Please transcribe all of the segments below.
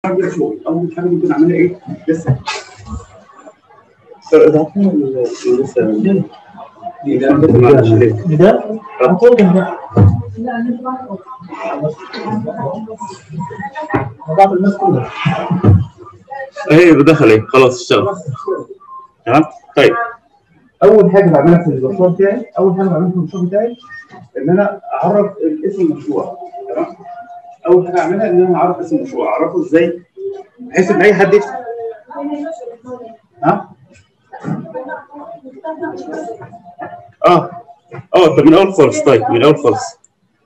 حاجه شغل اول حاجه ممكن اعملها ايه؟ لسه اضافنا لسه ده هتقول ده بعض الناس كلها ايه بدخل ايه خلاص اشتغل تمام طيب اول حاجه بعملها في المشروع بتاعي اول حاجه بعملها في المشروع بتاعي ان انا اعرف اسم المشروع تمام اول حاجه اعملها ان انا اعرف اسم المشروع اعرفه ازاي بحيث ان اي حد يفتح ها اه اه طب من الاول خالص طيب من الاول خالص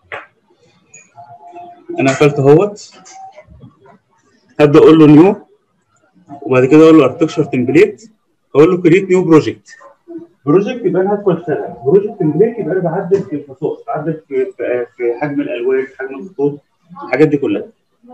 انا قفلت اهوت هبدا اقول له نيو وبعد كده اقول له اركتشر تمبليت اقول له كريت نيو بروجكت بروجكت يبقى انا هدخل اشتغل بروجكت تمبليت يبقى انا بعدل في الخصائص بعدل في في- في حجم الالوان في حجم الخطوط الحاجات دي كلها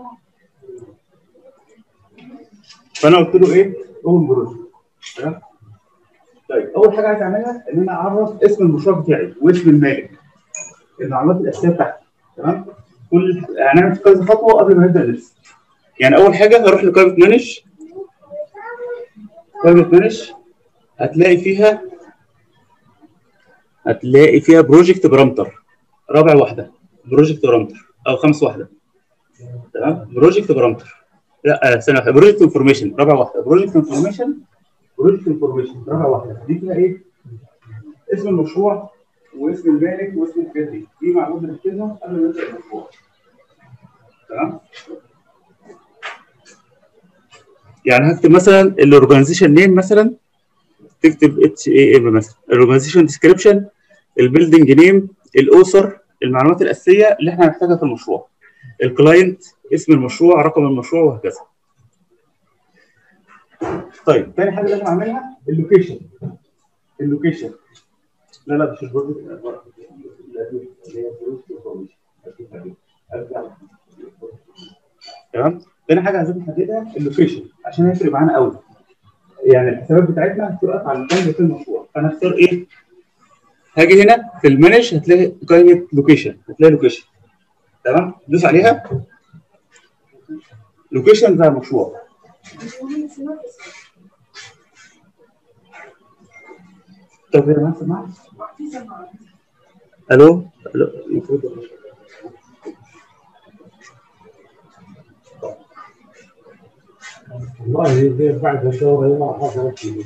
فانا قلت له ايه؟ اوبن بروجكت تمام طيب اول حاجه عايز اعملها ان انا اعرف اسم المشروع بتاعي واسم المالك المعلومات الاساسيه بتاعتي تمام كل هنعمل كذا خطوه قبل ما نبدا نرسم يعني اول حاجه هروح لقائمه مانج قائمه مانج هتلاقي فيها هتلاقي فيها بروجكت برامتر رابع واحده بروجكت برامتر او خامس واحده تمام بروجكت برامتر لا آه، ثانيه واحده بروجكت انفورميشن رابع واحده بروجكت انفورميشن بروجكت انفورميشن رقم واحده دي فيها ايه؟ اسم المشروع واسم المالك واسم الحاجات دي دي معلومات بنكتبها قبل ما نبدا المشروع تمام؟ يعني هكتب مثلا الاورجنايزيشن نيم مثلا تكتب اتش اي ام مثلا الاورجنايزيشن ديسكريبشن البيلدنج نيم الاوثر المعلومات الاساسيه اللي احنا هنحتاجها في المشروع الكلاينت اسم المشروع رقم المشروع وهكذا طيب تاني حاجه لازم اعملها اللوكيشن اللوكيشن لا لا مش البروجكت اللي هي بروجكت انفورميشن تمام تاني حاجه عايزين نحددها اللوكيشن عشان هيفرق معانا قوي يعني الحسابات بتاعتنا هتقف على المكان في المشروع فانا اختار ايه؟ هاجي هنا في المانج هتلاقي قائمه لوكيشن هتلاقي لوكيشن تمام دوس عليها لوكيشن بتاع المشروع طب يا جماعه سمعت الو الو المفروض والله دي بعد الدورة ما حصلت كيلو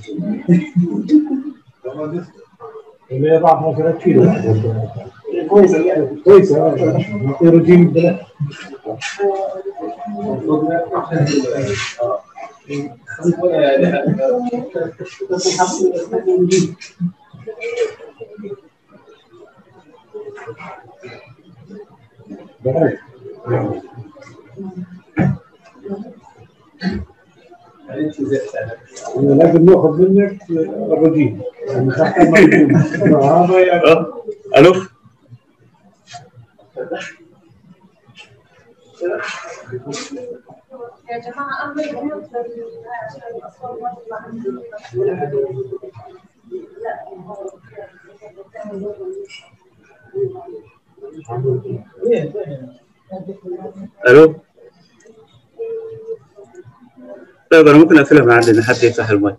اللي بعد ما حصلت كيلو كويسة يعني كويسة في روتين البلد لازم ناخذ منك الروتين يعني تحت المفهوم. هذا يعني اه الو يا جماعة أمر البيوت عشان الأصوات ما تطلع عندي. الو طيب انا ممكن اقفلها مع ان حد يفتح المايك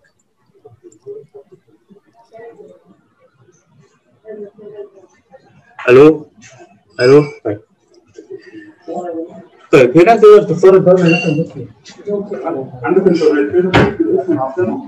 الو الو طيب طيب هنا تقدر تختار الدرجه اللي انت ممكن عندك انت اسم العاصمه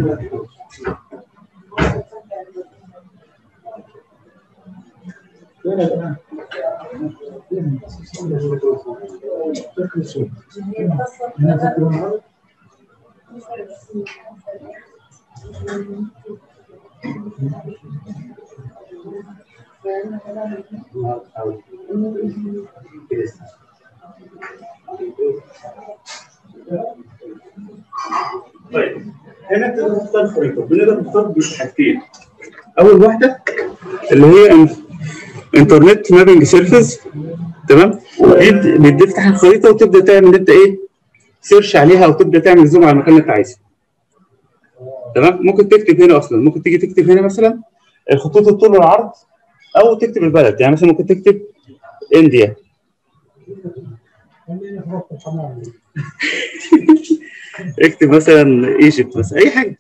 طيب هنا تقدر تختار خريطه بنقدر نختار بحاجتين اول واحده اللي هي انترنت مابنج سيرفيس تمام دي بت- بتفتح الخريطه وتبدا تعمل انت ايه سيرش عليها وتبدا تعمل زوم على المكان اللي انت عايزه تمام ممكن تكتب هنا اصلا ممكن تيجي تكتب هنا مثلا الخطوط الطول والعرض او تكتب البلد يعني مثلا ممكن تكتب انديا اكتب مثلا ايجيبت مثلا اي حاجه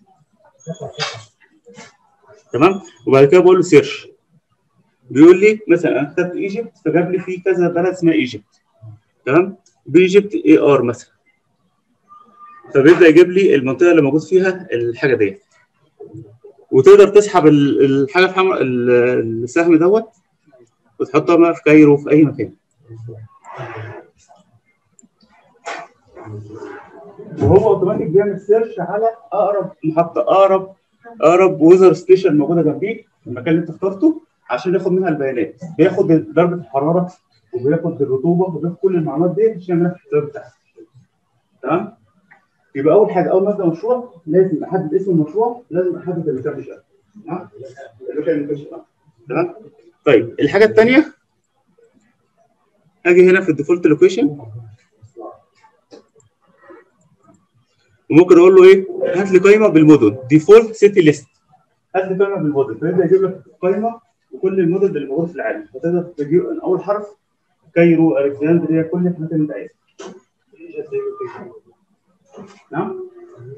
تمام وبعد كده بقول له سيرش بيقول لي مثلا انا كتبت ايجيبت فجاب لي في كذا بلد اسمها ايجيبت تمام بايجيبت اي ار مثلا فبيبدا يجيب لي المنطقه اللي موجود فيها الحاجه ديت وتقدر تسحب ال- الحاجه الحمراء ال- السهم دوت وتحطها بقى في كايرو في اي مكان وهو اوتوماتيك بيعمل سيرش على اقرب محطه اقرب اقرب ويزر ستيشن موجوده جنبيك المكان اللي انت اخترته عشان ياخد منها البيانات بياخد درجه الحراره وبياخد الرطوبه وبياخد كل المعلومات دي عشان يعملها في الحساب بتاعك تمام يبقى اول حاجه اول ما ابدا مشروع لازم احدد اسم المشروع لازم احدد اللي كان شغال تمام اللي كان شغال تمام طيب الحاجه الثانيه اجي هنا في الديفولت لوكيشن وممكن اقول له ايه هات لي قائمه بالمدن ديفولت سيتي ليست هات لي قائمه بالموديل فيبدا يجيب لك قائمه وكل الموديل اللي موجود في العالم فتقدر تجيب من اول حرف كايرو الكسندريا كل الحاجات اللي انت عايزها نعم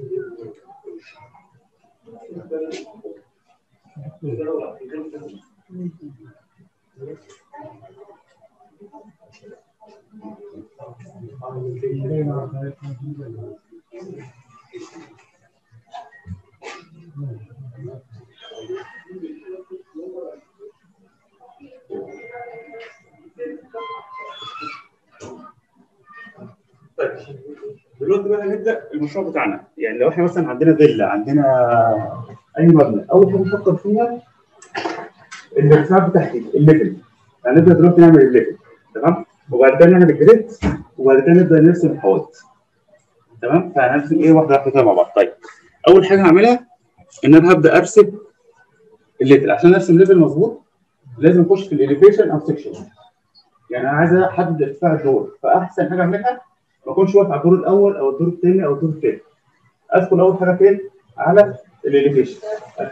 طيب دلوقتي بقى هنبدا المشروع بتاعنا يعني لو احنا مثلا عندنا فيلا عندنا اي مبنى اول حاجه نفكر فيها الارتفاع بتاعتي الليفل هنبدا دلوقتي نعمل الليفل تمام وبعد كده نعمل الجريد وبعد كده نبدا نرسم الحوائط تمام فهنرسم ايه واحده واحده كده مع بعض طيب اول حاجه هعملها ان انا هبدا ارسم الليفل عشان ارسم ليفل مظبوط لازم اخش في الاليفيشن او سكشن يعني انا عايز احدد ارتفاع الدور فاحسن حاجه اعملها ما اكونش واقف على الدور الاول او الدور الثاني او الدور الثالث ادخل اول حاجه فين على الاليفيشن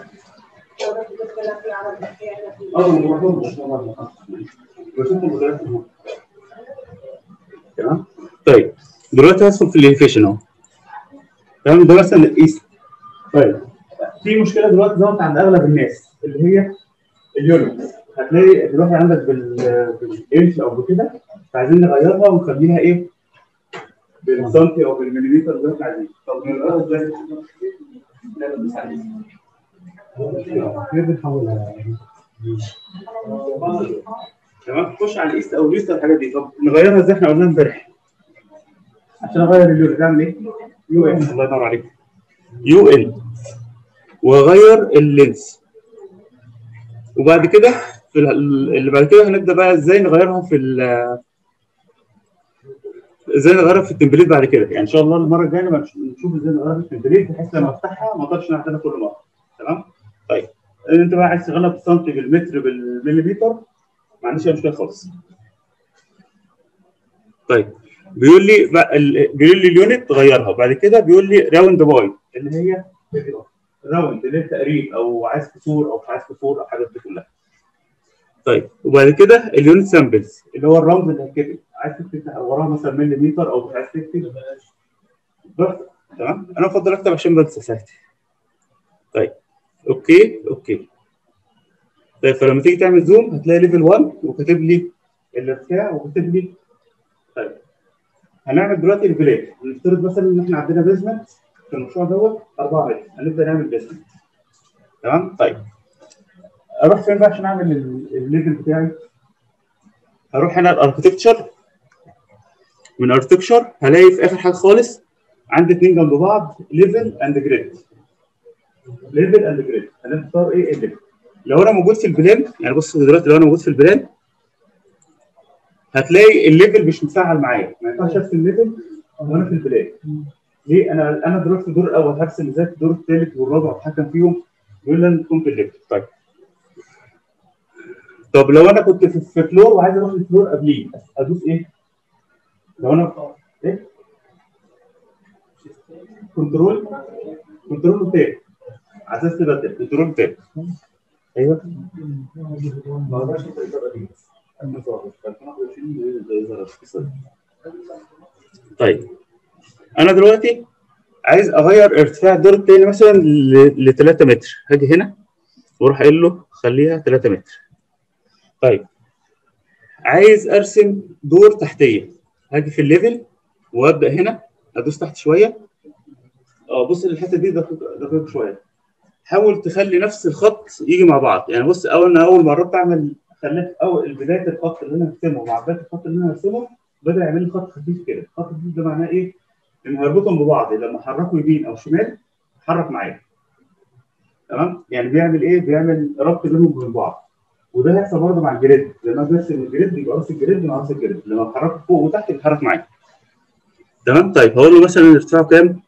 اه ما بحطهمش بشوف المدرسة هنا. تمام طيب دلوقتي هدخل في الاليفيشن اهو تمام ده مثلا الايست طيب في مشكله دلوقتي ظهرت عند اغلب الناس اللي هي اليونت هتلاقي دلوقتي عندك بال بالانش او بكده فعايزين نغيرها ونخليها ايه بالسنتي او بالمليمتر زي ما احنا عايزين طب نغيرها ازاي؟ نعمل بس عليه. كيف بنحولها تمام خش على الايست او الويست والحاجات دي طب نغيرها ازاي احنا قلنا امبارح عشان اغير اليونت اعمل ايه؟ يو ان الله ينور عليك يو ان واغير اللينس وبعد كده في ال- اللي بعد كده هنبدا بقى ازاي نغيرهم في ال- ازاي نغيرها في التمبليت بعد كده يعني ان شاء الله المره الجايه نبقى نشوف ازاي نغير في البريد بحيث لما افتحها ما اقدرش نعملها كل مره تمام؟ طيب انت بقى عايز تغلب بالسنتي بالمتر بالمليمتر ما عنديش اي مشكله خالص طيب بيقول لي بقى ال- بيقول لي اليونت غيرها وبعد كده بيقول لي راوند باي اللي هي راوند اللي هي التقريب او عايز كسور او مش عايز كسور او الحاجات دي كلها طيب وبعد كده اليونت سامبلز اللي هو الرمز اللي هيتكتب عايز تكتب وراه مثلا مليمتر او مش عايز تكتب براحتك تمام انا افضل اكتب عشان بنسى ساعتها طيب اوكي اوكي طيب فلما تيجي تعمل زوم هتلاقي ليفل 1 وكاتب لي الارتفاع وكتب لي طيب هنعمل دلوقتي البلاد هنفترض مثلا ان احنا عندنا بيزمنت في المشروع دوت 4 متر هنبدا نعمل بيزمنت تمام طيب اروح فين بقى عشان اعمل ال- الليفل بتاعي هروح هنا الاركتكتشر من اركتكتشر هلاقي في اخر حاجه خالص عندي اثنين جنب بعض ليفل اند جريد ليفل اند جريد هنختار ايه الليفل لو انا موجود في البلان يعني بص دلوقتي لو انا موجود في البلان هتلاقي الليفل مش مفعل معايا ما ينفعش ارسم ليفل وانا في البلاد ليه انا انا دلوقتي في الدور الاول هرسم ازاي في الدور الثالث والرابع واتحكم فيهم يقول لي تكون في الليفل طيب طب لو انا كنت في في فلور وعايز اروح الفلور قبليه ادوس ايه؟ لو انا ايه؟ كنترول كنترول تاب على اساس تبدل كنترول تاب ايوه ما اقدرش الإدارة دي. طيب انا دلوقتي عايز اغير ارتفاع الدور التاني مثلا ل 3 متر هاجي هنا واروح قايل له خليها 3 متر طيب عايز ارسم دور تحتيه هاجي في الليفل وابدا هنا ادوس تحت شويه اه بص الحته دي دقيق دقيق شويه حاول تخلي نفس الخط يجي مع بعض يعني بص اول انا اول ما قربت اعمل خليت اول بدايه الخط اللي انا هرسمه مع بدايه الخط اللي انا هرسمه بدا يعمل لي خط خفيف كده الخط الخفيف ده معناه ايه؟ ان هيربطهم ببعض لما احركه يمين او شمال اتحرك معايا تمام يعني بيعمل ايه؟ بيعمل ربط بينهم وبين بعض وده هيحصل برضه مع الجريد لما برسم الجريد يبقى راس الجريد مع راس الجريد لما احركه فوق وتحت بيتحرك معايا تمام طيب هقول له مثلا ارتفاعه كام؟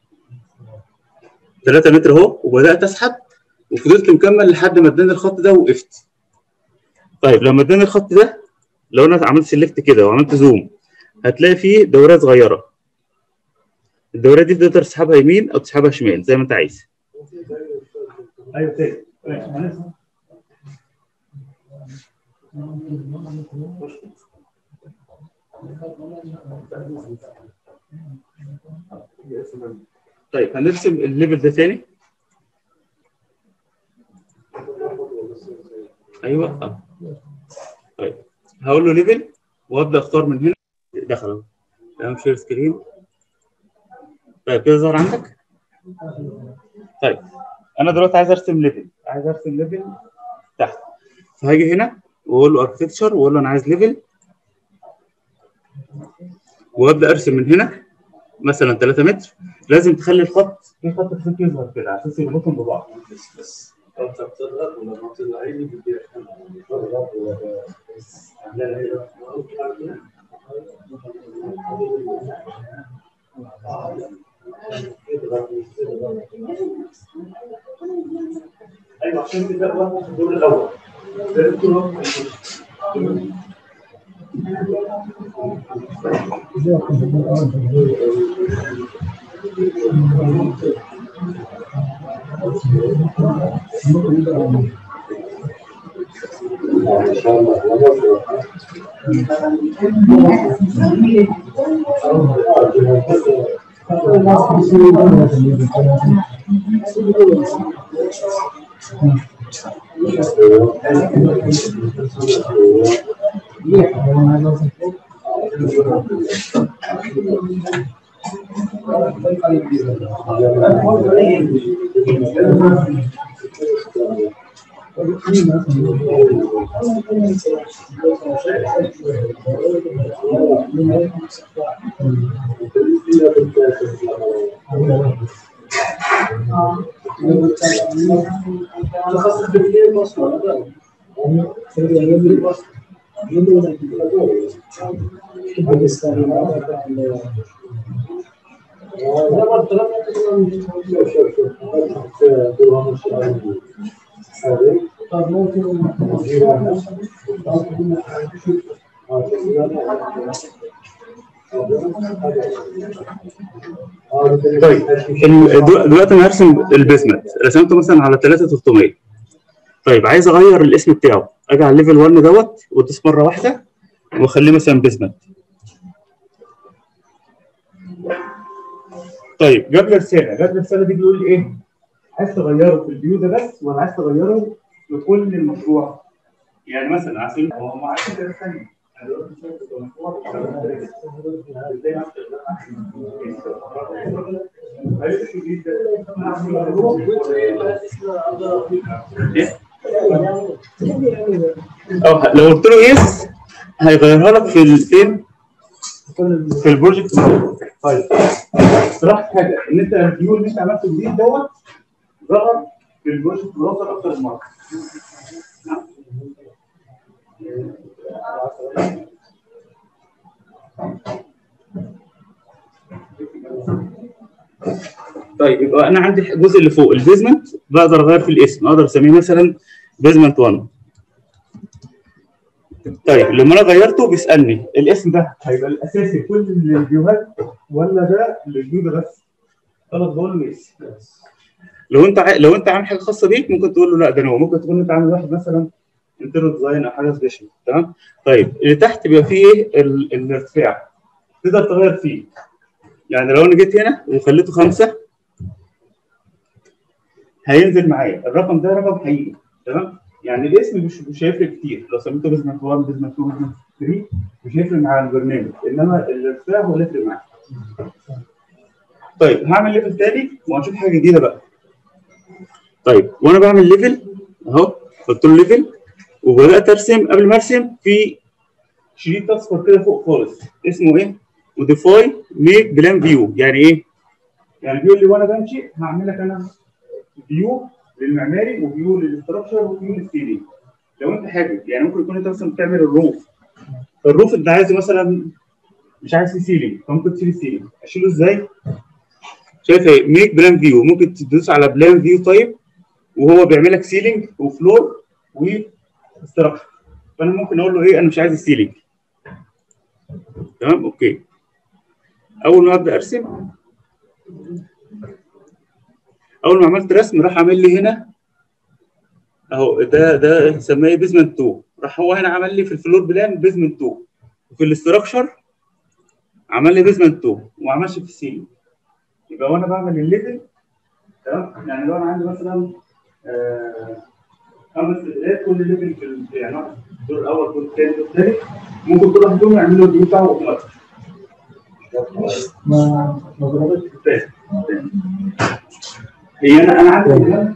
3 متر اهو وبدات اسحب وفضلت مكمل لحد ما اداني الخط ده ووقفت طيب لما اداني الخط ده لو انا عملت سيلكت كده وعملت زوم هتلاقي فيه دورات صغيره الدورات دي تقدر تسحبها يمين او تسحبها شمال زي ما انت عايز ايوه تاني هنرسم طيب هنرسم الليفل ده تاني ايوه اه طيب هقول له ليفل وابدا اختار من هنا دخل اهو تمام شير سكرين طيب كده ظهر عندك طيب انا دلوقتي عايز ارسم ليفل عايز ارسم ليفل تحت فهاجي هنا واقول له اركتكتشر واقول له انا عايز ليفل وابدا ارسم من هنا مثلا 3 متر لازم تخلي الخط في خط خفيف يظهر كده عشان يربطهم ببعض بس انت بتضغط ولا ما تضغطي بدي اضغط ولا لا لا ايوه عشان كده بقى في الدور الاول ده الدور ان شاء الله طيب ال- دلو- دلوقتي انا هرسم البيزمنت رسمته مثلا على 3 300 طيب عايز اغير الاسم بتاعه اجي على الليفل 1 دوت وادوس مره واحده واخليه مثلا بيزمنت طيب جاب لي رساله جاب لي الرساله دي بيقول لي ايه؟ عايز تغيره في الفيو ده بس ولا عايز تغيره في كل المشروع؟ يعني مثلا عشان هو ما عايز كده ثانيه اه لو قلت له يس هيغيرها لك في ال- فين؟ في البروجكت طيب صراحه حاجه ان انت الفيو اللي انت عملته جديد دوت ظهر في البروجكت براوزر اكتر من مره طيب يبقى انا عندي الجزء اللي فوق البيزمنت بقدر اغير في الاسم اقدر اسميه مثلا بيزمنت 1 طيب لما انا غيرته بيسالني الاسم ده هيبقى الاساسي كل الفيوهات ولا ده للفيو ده بس؟ غلط بقول له يس لو انت ع... لو انت عامل حاجه خاصه بيك ممكن تقول له لا ده انا ممكن تكون انت عامل واحد مثلا انترنت ديزاين او حاجه سبيشال تمام طيب اللي تحت بيبقى فيه ايه ال... الارتفاع تقدر تغير فيه يعني لو انا جيت هنا وخليته خمسه هينزل معايا الرقم ده رقم حقيقي تمام يعني الاسم مش مش هيفرق كتير لو سميته بيزمنت 1 بيزمنت 2 بيزمنت 3 مش هيفرق مع البرنامج انما الارتفاع هو اللي يفرق معايا طيب هعمل ليفل تاني وهنشوف حاجه جديده بقى طيب وانا بعمل ليفل اهو قلت له ليفل وبدات ارسم قبل ما ارسم في شريط اصفر كده فوق خالص اسمه ايه؟ موديفاي ميك بلان فيو يعني ايه؟ يعني بيقول لي وانا بمشي هعمل لك انا فيو للمعماري وفيو للاستراكشر وفيو للسيلينج لو انت حابب يعني ممكن يكون انت مثلا بتعمل الروف الروف انت عايزه مثلا مش عايز فيه سيلينج فممكن تشيل السيلينج اشيله ازاي؟ شايف ايه؟ ميك بلان فيو ممكن تدوس على بلان فيو طيب وهو بيعمل لك سيلينج وفلور واستراكشر فانا ممكن اقول له ايه انا مش عايز السيلينج تمام اوكي اول ما ابدا ارسم اول ما عملت رسم راح عامل لي هنا اهو ده ده سماه بيزمنت 2 راح هو هنا عمل لي في الفلور بلان بيزمنت 2 وفي الاستراكشر عمل لي بيزمنت 2 وما عملش في السيلينج يبقى وانا بعمل الليفل تمام يعني لو انا عندي مثلا آه، خمس ليفلات كل ليفل في ال- يعني واحد الدور الاول الدور الثاني الدور الثالث ممكن كل واحد فيهم يعملوا الفيو بتاعه اوتوماتيك ما ما ضربتش هي انا انا عندي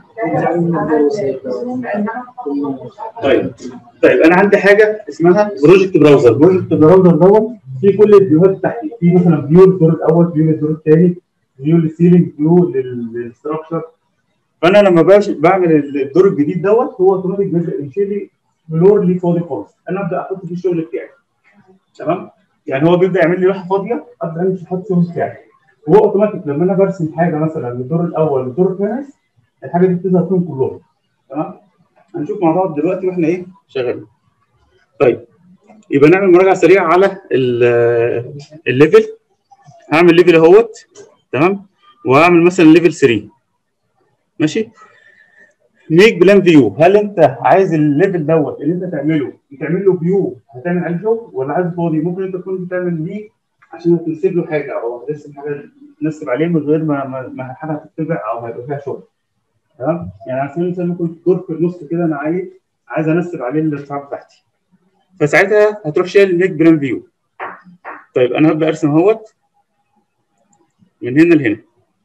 طيب طيب انا عندي حاجه اسمها بروجكت براوزر بروجكت براوزر دوت فيه كل الفيوهات بتاعتي في مثلا فيو للدور الاول فيو للدور الثاني فيو للسيلينج فيو للستراكشر فانا لما باش- بعمل الدور الجديد دوت هو اوتوماتيك بيبدا يشيل لي فلور ليه فاضي خالص انا ابدا احط فيه الشغل بتاعي تمام يعني هو بيبدا يعمل لي لوحه فاضيه ابدا امشي احط الشغل بتاعي هو اوتوماتيك لما انا برسم حاجه مثلا من الدور الاول للدور الخامس الحاجه دي بتظهر فيهم كلهم تمام هنشوف مع بعض دلوقتي واحنا ايه شغالين طيب يبقى نعمل مراجعه سريعه على ال- الليفل هعمل ليفل اهوت تمام وهعمل مثلا ليفل 3 ماشي ميك بلان فيو هل انت عايز الليفل دوت اللي انت تعمله تعمل له فيو هتعمل عليه شغل ولا عايز فاضي ممكن انت تكون بتعمل ليه عشان تنسب له حاجه او هترسم حاجه تنسب عليه من غير ما ما, ما حاجه هتتبع او هيبقى فيها شغل تمام يعني على سبيل المثال ممكن دور في النص كده انا عايز عايز انسب عليه الارتفاع بتاعتي فساعتها هتروح شايل الميك بلان فيو طيب انا هبدا ارسم اهوت من هنا لهنا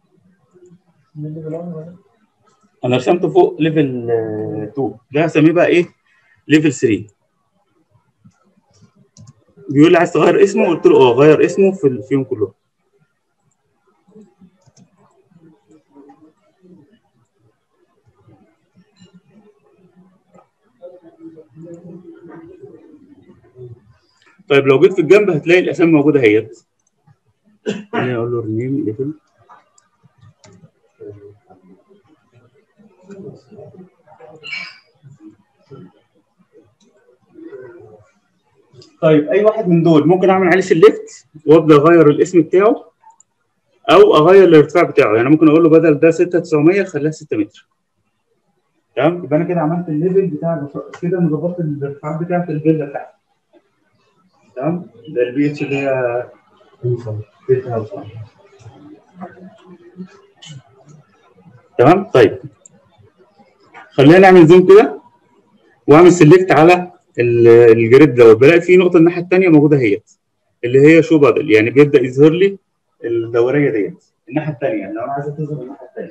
انا رسمته فوق ليفل 2 ده هسميه بقى ايه ليفل 3 بيقول لي عايز تغير اسمه قلت له اه غير اسمه في ال- فيهم كلهم طيب لو جيت في الجنب هتلاقي الاسامي موجوده اهيت خليني اقول له رينيم ليفل طيب اي واحد من دول ممكن اعمل عليه سيلكت وابدا اغير الاسم بتاعه او اغير الارتفاع بتاعه يعني ممكن اقول له بدل ده 6900 خليها 6 متر تمام يبقى انا كده عملت الليفل بتاع المش- كده انا ظبطت الارتفاع بتاعي في الفيلا بتاعتي تمام ده البي اتش اللي هي بيت هاوس تمام طيب خلينا نعمل زوم كده واعمل سيلكت على ال- الجريد دوت بلاقي في نقطه الناحيه الثانيه موجوده اهيت اللي هي شو بادل يعني بيبدا يظهر لي الدوريه ديت الناحيه الثانيه يعني لو انا عايز تظهر الناحيه الثانيه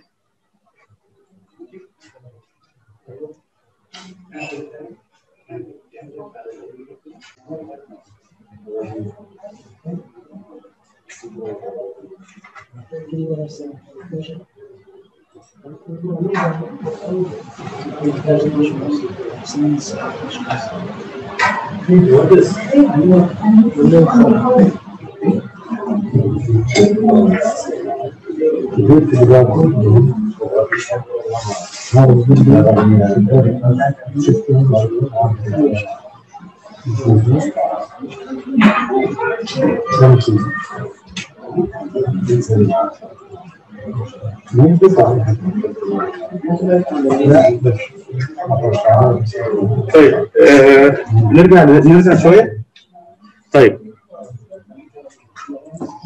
طيب آه نرجع نرجع شويه طيب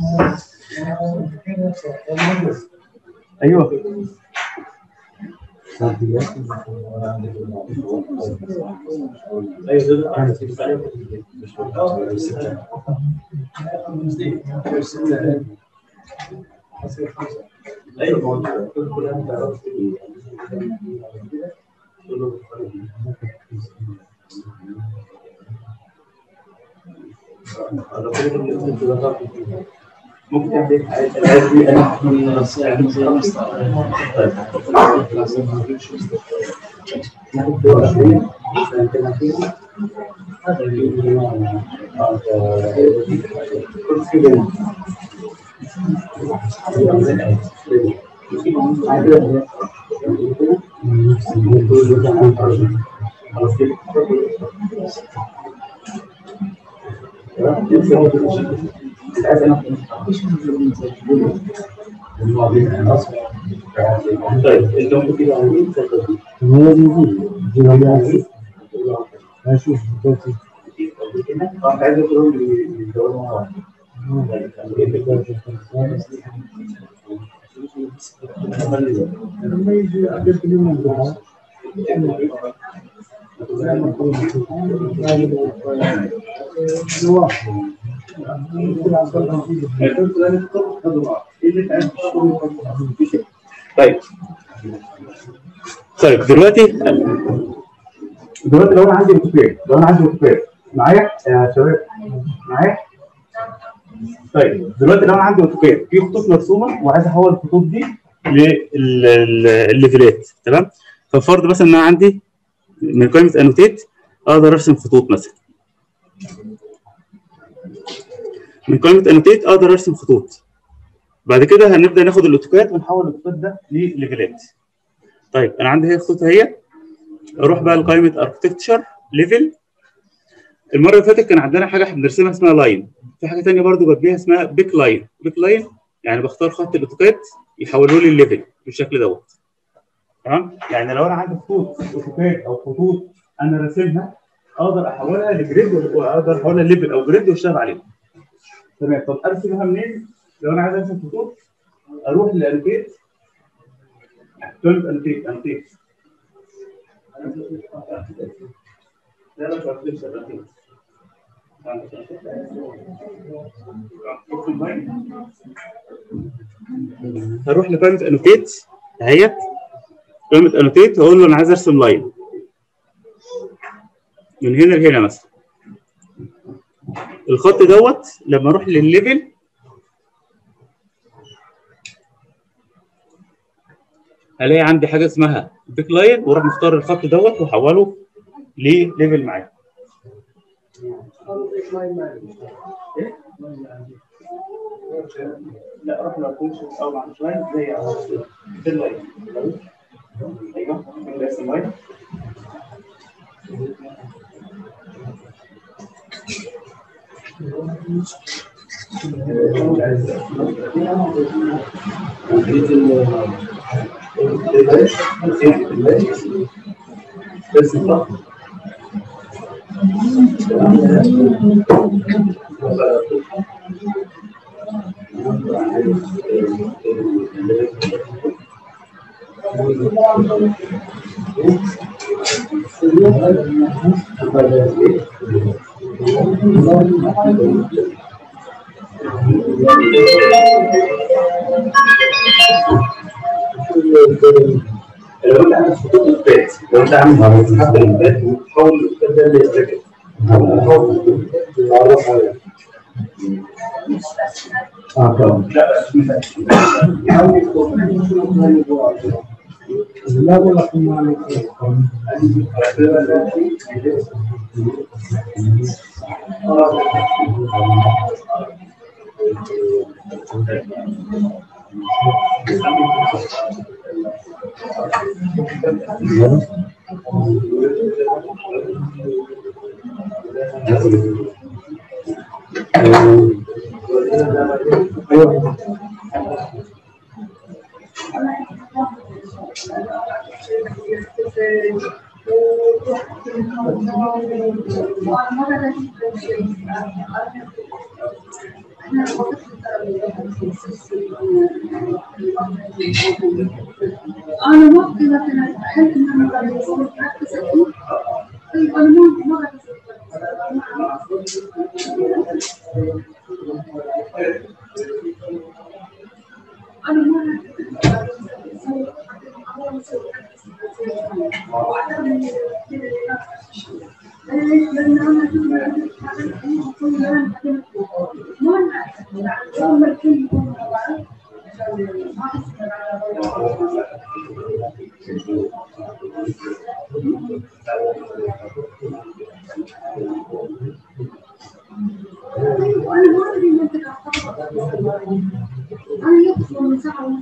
ايوه ممكن تعمل ايه؟ ناخد دور 20 سنتين فيه كل كده خلاص كده طيب انت ممكن تيجي على مين تاخد اشوف دلوقتي انت عايز تقول الدور مع بعض لما يجي عدد اليوم الضحى طيب طيب دلوقتي دلوقتي لو انا عندي اوتوبير لو انا عندي اوتوبير معايا يا شباب معايا طيب دلوقتي لو انا عندي اوتوبير في خطوط مرسومه وعايز احول الخطوط دي للليفلات تمام ففرض مثلا ان انا عندي من قائمه انوتيت اقدر ارسم خطوط مثلا من قائمه انوتيت اقدر ارسم خطوط بعد كده هنبدا ناخد الاوتوكاد ونحول الاوتوكاد ده لليفلات طيب انا عندي هي خطوط اهي اروح بقى لقائمه اركتكتشر ليفل المره اللي فاتت كان عندنا حاجه احنا بنرسمها اسمها لاين في حاجه ثانيه برضو جنبيها اسمها بيك لاين بيك لاين يعني بختار خط الاوتوكاد يحوله لي الليفل بالشكل دوت تمام يعني لو انا عندي خطوط اوتوكاد او خطوط انا راسمها اقدر احولها لجريد واقدر احولها لليفل او جريد واشتغل عليها تمام طب ارسمها منين؟ لو انا عايز ارسم خطوط اروح لانوتيت كلمه انوتيت انوتيت لا لا مش هتكتب انوتيت هروح لقائمه انوتيت اهيت قائمه انوتيت هقول له انا عايز ارسم لاين من هنا لهنا مثلا الخط دوت لما اروح للليفل هلاقي عندي حاجه اسمها بيك لاين واروح مختار الخط دوت واحوله لليفل معايا لا اروح لكوش او مع شويه زي اللاين ايوه ارسم لاين لو انت عندك خطوط اثبات لو انت عامل حتى الاثبات وتحول الاثبات ده لاثبات اه طبعا لا ولا كنا عليك أنا ممكن مثلا هل إنها قد يصير تركز أكيد؟ طيب أنا ممكن ما أركز أنا ما أنا ما أدري من أنا يقصد من ساعة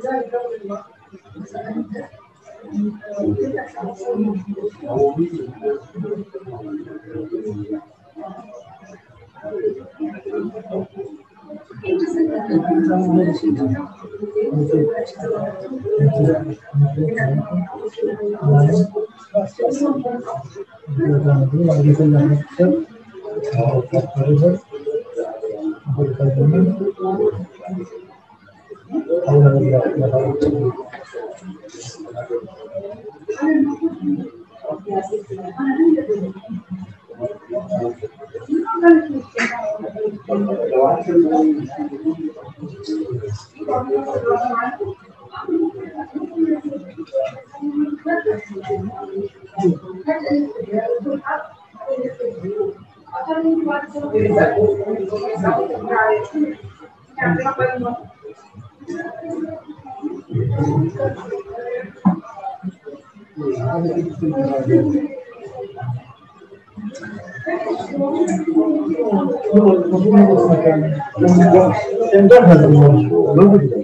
هذا الموضوع موجود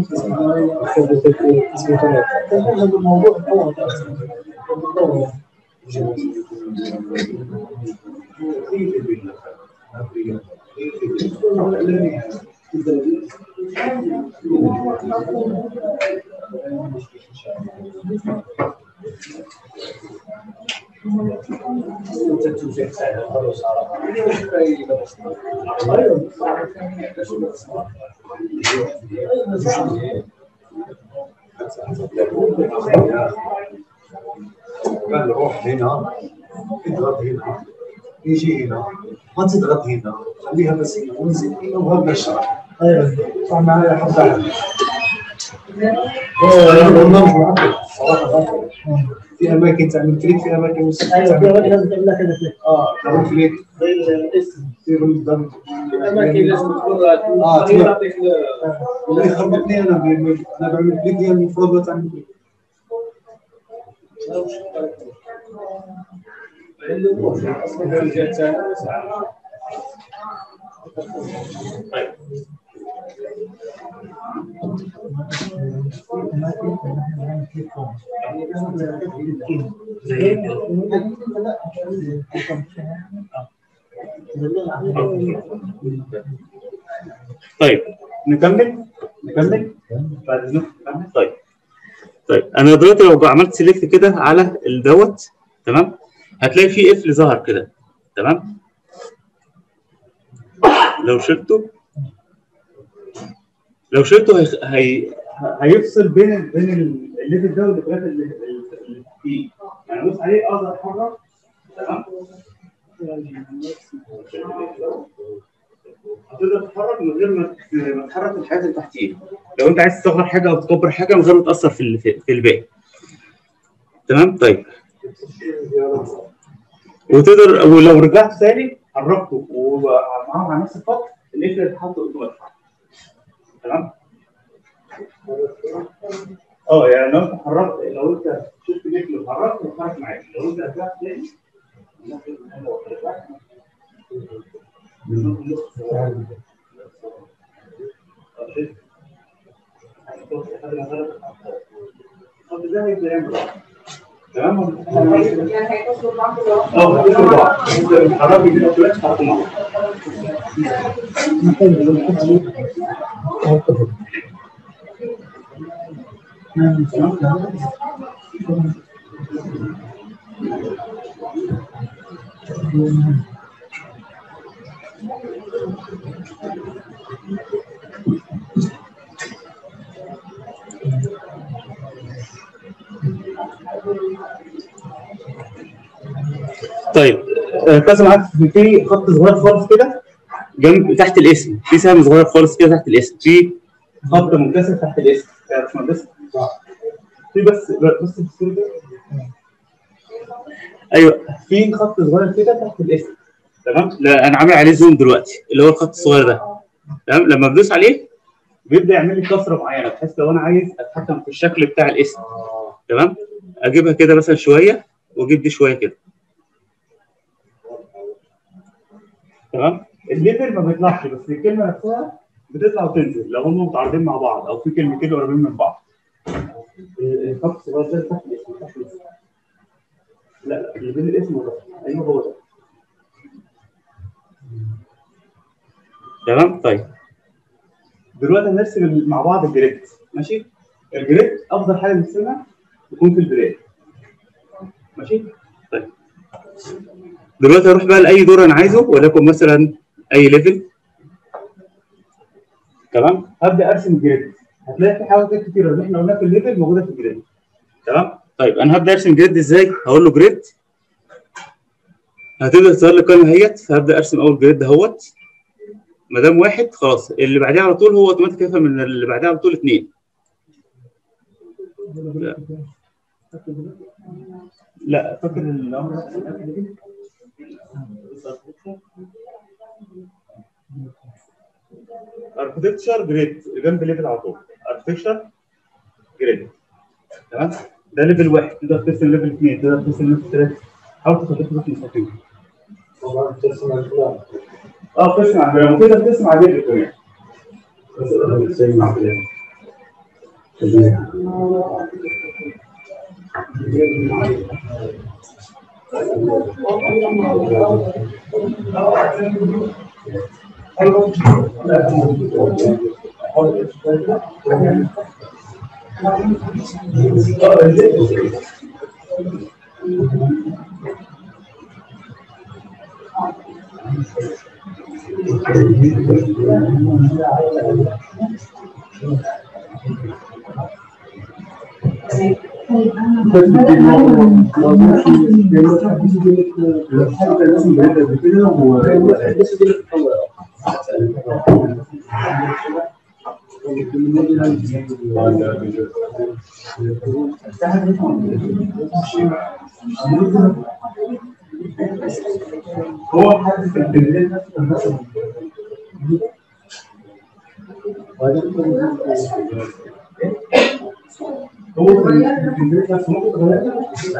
هذا الموضوع قال روح هنا اضغط هنا يجي هنا ما تضغط هنا خليها بس هنا وانزل هنا وهذا الشرح ايوه صح معايا حبه البرنامج معقد صراحه معقد في اماكن تعمل كليك في اماكن مش ايوه في تعمل وقت لازم تعمل لها كذا كذا اه تعمل كليك زي الاسم في بالضبط الاماكن لازم تكون آه، تكون تمام. تعطيك والله خربطني انا ب- انا بعمل كليك ديال المفروض ما تعمل كليك اصلا في الجهه الثانيه طيب نكمل نكمل بعد اذنك نكمل طيب طيب انا دلوقتي لو عملت سيلكت كده على الدوت تمام هتلاقي فيه قفل ظهر كده تمام لو شلته لو شلته هي... هي... هيفصل بين بين الليفل ده والليفلات اللي اللي فيه يعني بص عليه اقدر اتحرك تمام هتقدر تتحرك من غير ما ت- ما تحرك الحاجات اللي تحتيه لو انت عايز تصغر حاجه او تكبر حاجه من غير ما تاثر في اللي في في الباقي تمام طيب وتقدر ولو رجعت تاني حركته ومعاهم على نفس الخط القفل يتحط اوتوماتيك تمام اه يعني لو انت حركت لو انت شفت القفل وحركت هيتحرك معاك لو انت رجعت تاني تمام يعني هيكونوا بعض اه هتدخل بعض انت بتحرك كده دلوقتي تحرك مع بعض طيب آه، كذا معاك في خط صغير خالص كده جنب تحت الاسم في سهم صغير خالص كده تحت الاسم في خط منكسر تحت الاسم يا باشمهندس في بس بص في الصورة دي. ايوه في خط صغير كده تحت الاسم تمام لا انا عامل عليه زوم دلوقتي اللي هو الخط الصغير ده تمام لما بدوس عليه بيبدا يعمل لي كسره معينه بحيث لو انا عايز اتحكم في الشكل بتاع الاسم تمام اجيبها كده مثلا شويه واجيب دي شويه كده تمام الليفل ما بيطلعش بس الكلمه نفسها بتطلع وتنزل لو هم متعارضين مع بعض او في كلمتين قريبين من بعض الخط الصغير ده تحت الاسم تحت الاسم لا لا اللي بين الاسم والرقم ايوه هو ده تمام طيب دلوقتي هنرسم مع بعض الجريد ماشي الجريد افضل حاجه نرسمها تكون في البدايه ماشي طيب دلوقتي هروح بقى لاي دور انا عايزه وليكن مثلا اي ليفل تمام هبدا ارسم الجريد هتلاقي في حاجات كتيره اللي احنا قلناها في الليفل موجوده في الجريد تمام طيب انا هبدا ارسم جريد ازاي هقول له جريد هتبدا تظهر لي القائمه اهيت فهبدا ارسم اول جريد اهوت ما دام واحد خلاص اللي بعديه على طول هو اوتوماتيك يفهم ان اللي بعديه على طول اثنين لا لا فاكر الامر اركتكتشر جريد جنب ليفل على طول اركتكتشر جريد تمام ده ليفل واحد تقدر ترسم ليفل اثنين تقدر ترسم ليفل ثلاثه حاول تخليك بس مستقيم طبعا ترسم الكلام اه ترسم على الكلام وتقدر ترسم على الليفل كمان بس تقدر ترسم على الكلام هو حد في البدايه نفسه هو في البدايه نفسه ممكن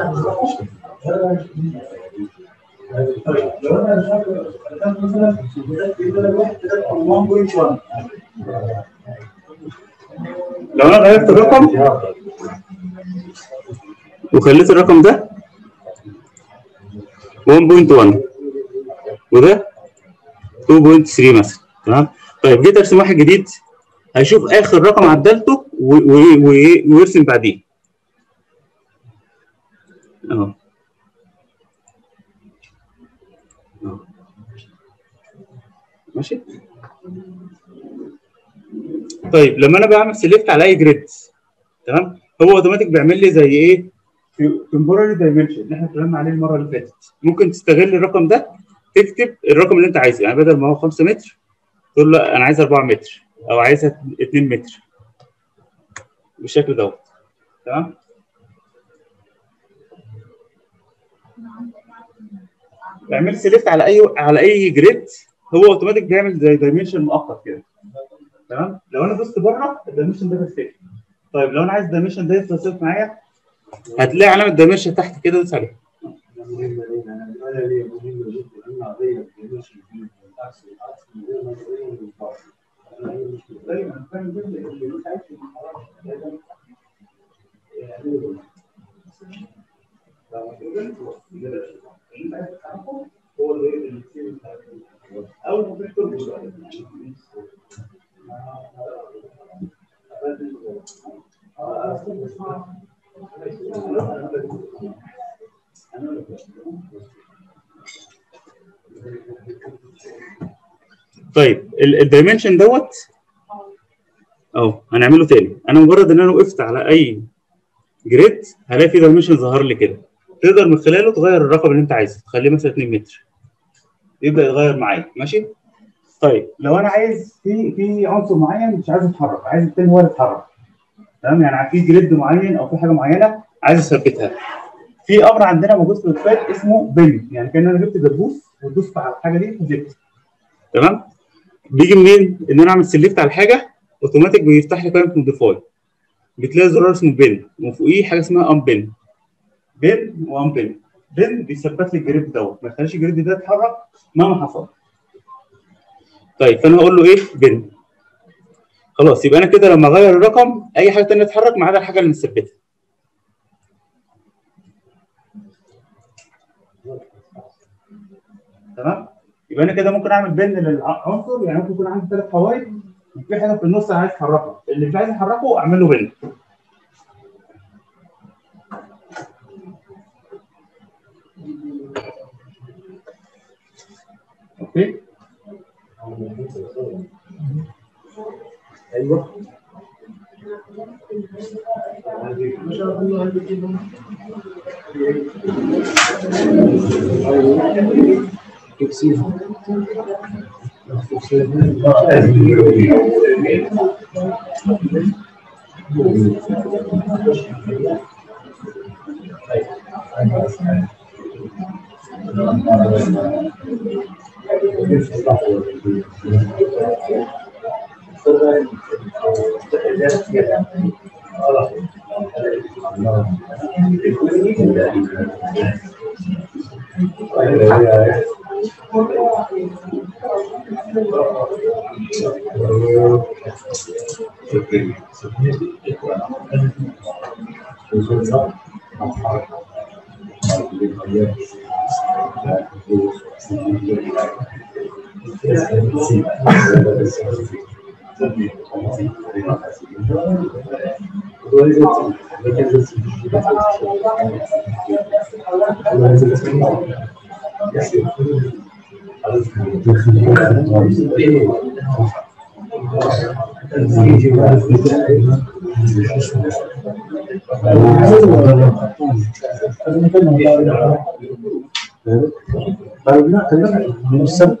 طيب لو انا شايف مثلا لو انا غيرت الرقم وخليت الرقم ده 1.1 وده 2.3 مثلا تمام طيب جيت ارسم واحد جديد هيشوف اخر رقم عدلته و- و- و- ويرسم بعديه اهو أهو. ماشي طيب لما انا بعمل سيلكت على اي جريد تمام هو اوتوماتيك بيعمل لي زي ايه تمبوراري دايمنشن اللي احنا اتكلمنا عليه المره اللي فاتت ممكن تستغل الرقم ده تكتب الرقم اللي انت عايزه يعني بدل ما هو 5 متر تقول له انا عايز 4 متر او عايزها 2 متر بالشكل دوت تمام اعمل سيلكت على اي على اي جريد هو اوتوماتيك بيعمل زي دايمنشن مؤقت كده تمام لو انا دوست بره الدايمنشن ده بيختفي طيب لو انا عايز الدايمنشن ده يفضل ثابت معايا هتلاقي علامه دايمنشن تحت كده دوس عليها مهمة لينا أنا لي مهمة جدا أن أعطيها بالعكس بالعكس من غير ما تغير من الفاصل أنا هي مشكلة دايما فاهم جدا اللي مش عايز يتحرك. يعني لو كده اللي انت عايز تتحركه هو اللي اللي يصير يتحرك. او ممكن تربط بقى. طيب الدايمنشن دوت اهو هنعمله تاني انا مجرد ان انا وقفت على اي جريد هلاقي في دايمنشن ظهر لي كده تقدر من خلاله تغير الرقم اللي انت عايزه تخليه مثلا 2 متر يبدا يتغير معايا ماشي طيب لو انا عايز في في عنصر معين مش عايز يتحرك عايز التاني هو اللي يتحرك تمام يعني في جريد معين او في حاجه معينه عايز اثبتها في امر عندنا موجود في الويب اسمه بن يعني كان انا جبت دبوس ودوست على الحاجه دي وجبت تمام بيجي منين ان انا اعمل سيلكت على الحاجه اوتوماتيك بيفتح لي قائمه موديفاي بتلاقي زرار اسمه بن وفوقيه حاجه اسمها ام بن بن وام بن بن بيثبت لي الجريد دوت ما يخليش الجريد ده يتحرك مهما حصل طيب فانا هقول له ايه بن خلاص يبقى انا كده لما اغير الرقم اي حاجه ثانيه تتحرك ما عدا الحاجه اللي متثبته تمام يبقى انا كده ممكن اعمل بن للعنصر يعني ممكن يكون عندي ثلاث حوايط وفي حاجه في النص انا عايز احركها اللي مش عايز احركه اعمل له بن اوكي ايوه لا كلمة من السبت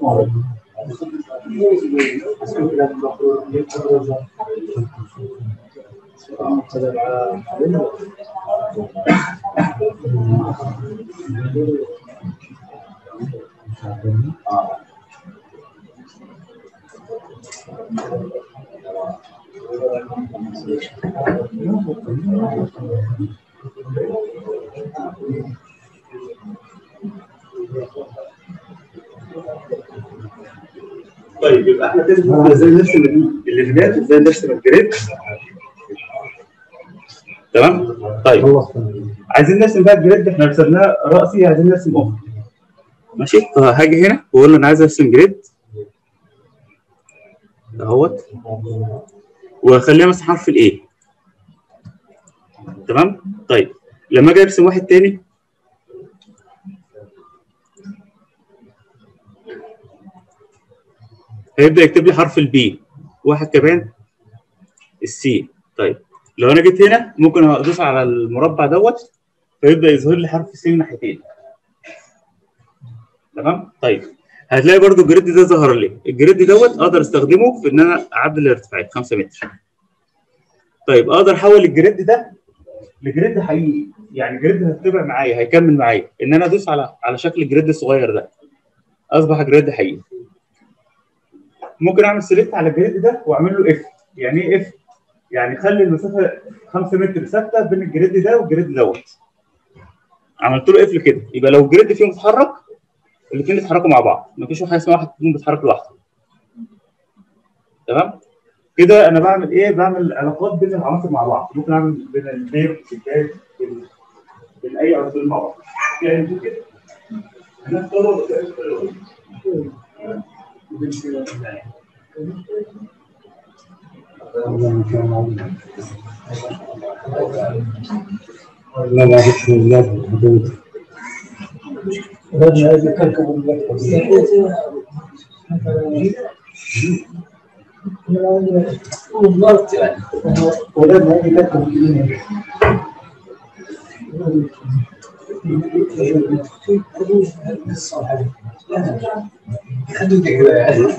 طيب يبقى احنا كده شفنا ازاي نرسم الليفلات ازاي نرسم الجريد تمام طيب عايزين نرسم بقى الجريد احنا رسمناه راسي عايزين نرسم افقي ماشي فهاجي هنا واقول له انا عايز ارسم جريد اهوت واخليها مثلا حرف الايه تمام طيب لما اجي ارسم واحد تاني هيبدا يكتب لي حرف البي واحد كمان السي طيب لو انا جيت هنا ممكن ادوس على المربع دوت فيبدا يظهر لي حرف السي من ناحيتين تمام طيب هتلاقي برضو الجريد ده ظهر لي الجريد دوت اقدر استخدمه في ان انا اعدل الارتفاعات 5 متر طيب اقدر احول الجريد ده لجريد حقيقي يعني جريد هتتبع معايا هيكمل معايا ان انا ادوس على على شكل الجريد الصغير ده اصبح جريد حقيقي ممكن اعمل سيلكت على الجريد ده واعمل له اف يعني ايه اف؟ يعني خلي المسافه 5 متر ثابته بين الجريد ده والجريد دوت عملت له قفل كده يبقى لو الجريد فيهم اتحرك الاثنين يتحركوا مع بعض مفيش حاجه اسمها واحد فيهم بيتحرك لوحده تمام كده انا بعمل ايه؟ بعمل علاقات بين العناصر مع بعض ممكن اعمل بين البير والجاز بين, بين اي عنصرين مع بعض يعني ممكن هنختار لا لا بسم الله حدود رجع هذه كركب ولد هذه كركب خلوا كده يعني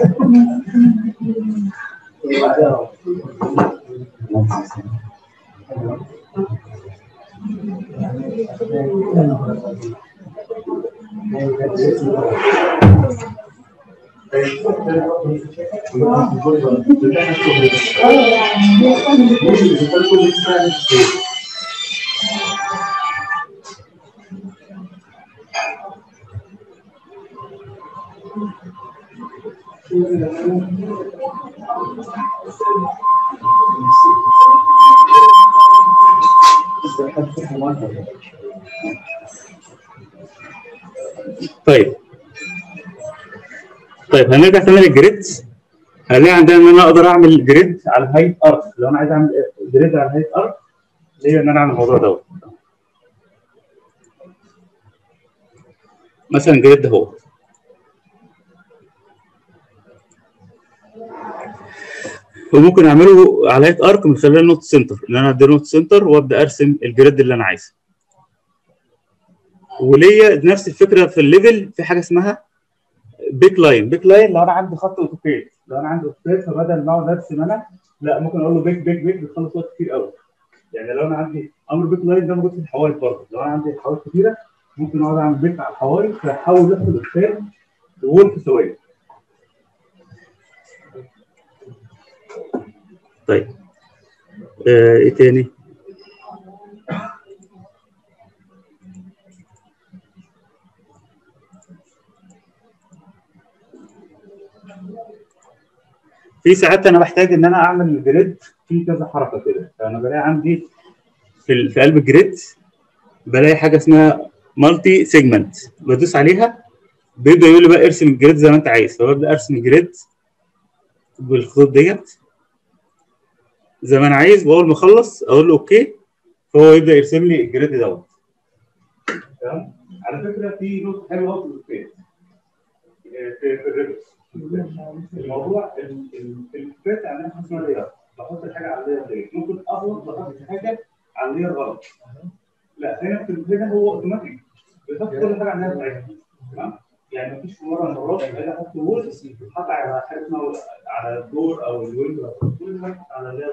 طيب طيب هنرجع تاني للجريد هنلاقي عندنا ان انا اقدر اعمل جريد على هايت ارك لو انا عايز اعمل جريد على هايت ارك ليه ان انا اعمل الموضوع دوت مثلا جريد اهو وممكن اعمله على هايت ارك من خلال نوت سنتر ان انا ادي نوت سنتر وابدا ارسم الجريد اللي انا عايزه وليا نفس الفكره في الليفل في حاجه اسمها بيك لاين بيك لاين لو انا عندي خط اوتوكاد لو انا عندي اوتوكاد فبدل ما اقعد ارسم انا لا ممكن اقول له بيك بيك بيك بتخلص وقت كتير قوي يعني لو انا عندي امر بيك لاين ده موجود في الحوائط برضه لو انا عندي حوائط كتيره ممكن اقعد اعمل بيك على الحوائط فاحول ياخد اوتوكاد لول في ثواني طيب آه ايه تاني؟ في ساعات انا بحتاج ان انا اعمل جريد في كذا حركه كده فانا بلاقي عندي في ال- في قلب الجريد بلاقي حاجه اسمها مالتي سيجمنت بدوس عليها بيبدا يقول لي بقى ارسم الجريد زي ما انت عايز فببدا ارسم الجريد بالخطوط ديت زي ما انا عايز واول ما اخلص اقول له اوكي فهو يبدا يرسم لي الجريد دوت تمام على فكره في نقطه حلوه قوي في الفيس في في الريفت الموضوع ال- ال- الفيس عندنا حاجه اسمها لير بحط الحاجه على اللير دي ممكن اغلط بحط حاجه على اللير غلط لا هنا في هنا هو اوتوماتيك بيحط كل حاجه على اللير بتاعتها تمام يعني مفيش مره من المرات اجي احط وول حط على حاجه اسمها على الدور او الويندو كل حاجه على اللير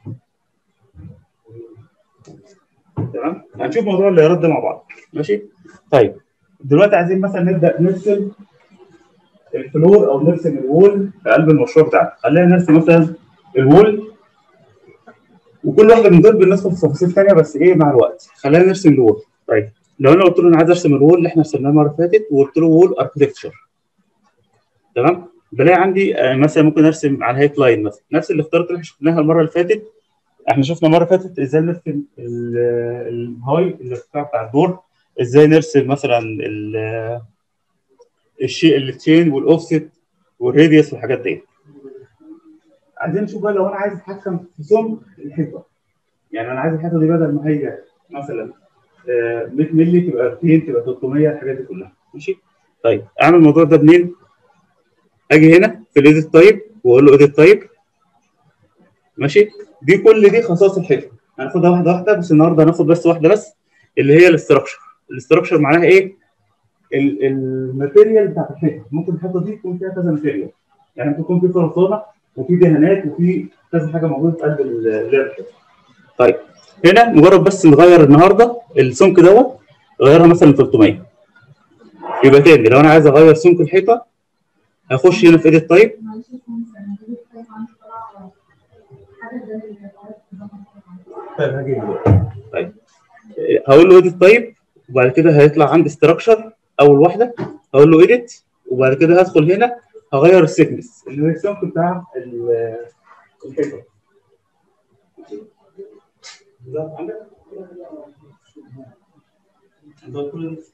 تمام هنشوف موضوع الليرات ده مع بعض ماشي طيب دلوقتي عايزين مثلا نبدا نرسم الفلور او نرسم الوول في قلب المشروع بتاعنا خلينا نرسم مثلا الوول وكل واحده من دول بندخل في تفاصيل ثانيه بس ايه مع الوقت خلينا نرسم الوول طيب لو انا قلت له انا عايز ارسم الوول اللي احنا رسمناه المره اللي فاتت وقلت له وول اركتكتشر تمام بلاقي عندي آه، مثلا ممكن ارسم على هيت لاين مثلا نفس الاختيارات اللي احنا شفناها المره اللي فاتت احنا شفنا المره اللي فاتت ازاي نرسم ال- الهاي الارتفاع بتاع الدور ازاي نرسم مثلا ال- الشيء التشين والاوفست والراديوس والحاجات دي عايزين نشوف بقى لو انا عايز اتحكم في سمك الحيطه يعني انا عايز الحيطه دي بدل ما هي مثلا آه، 100 مللي تبقى 200 تبقى 300 الحاجات دي كلها ماشي طيب اعمل الموضوع ده منين؟ اجي هنا في الايديت تايب واقول له ايديت تايب ماشي دي كل دي خصائص الحيطه هناخدها واحده واحده بس النهارده هناخد بس واحده بس اللي هي الاستراكشر الاستراكشر معناها ايه؟ ال- الماتيريال بتاعت الحيطه ممكن الحيطه دي يكون فيها كذا ماتيريال يعني ممكن يكون في خرسانه وفي دهانات وفي كذا حاجه موجوده في قلب ال- اللعبه الحيطه طيب هنا مجرد بس نغير النهارده السمك دوت غيرها مثلا 300 يبقى تاني لو انا عايز اغير سمك الحيطه هخش هنا في ايديت تايب طيب هاجي دلوقتي. طيب هقول له ايديت طيب وبعد كده هيطلع عندي استراكشر اول واحده هقول له ايديت وبعد كده هدخل هنا هغير السيكنس اللي هو السمك بتاع ال- الحيطه ده عندك؟ ده كل ده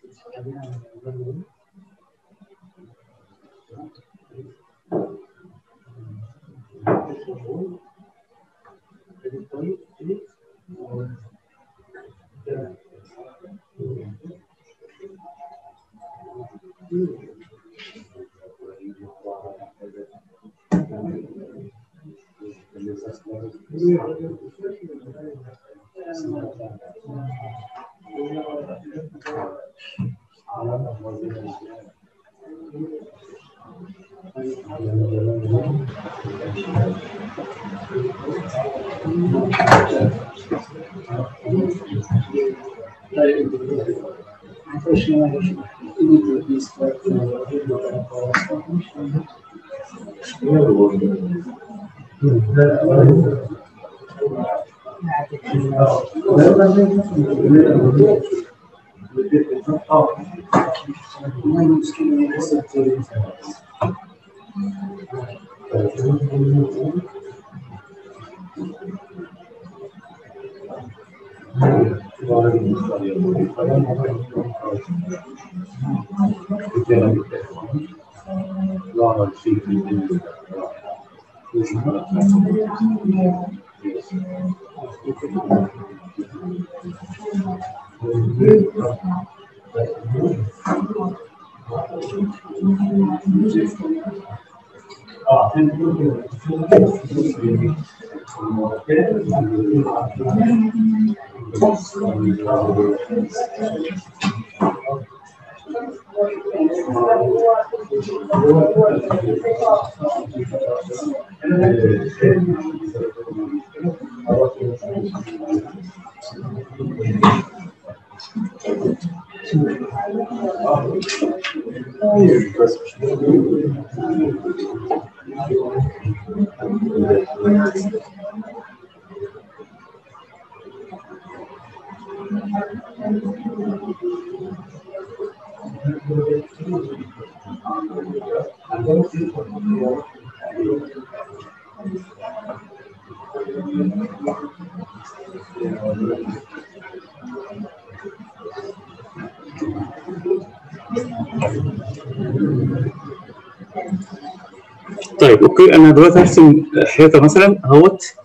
طيب اوكي انا دلوقتي هرسم حيطه مثلا اهوت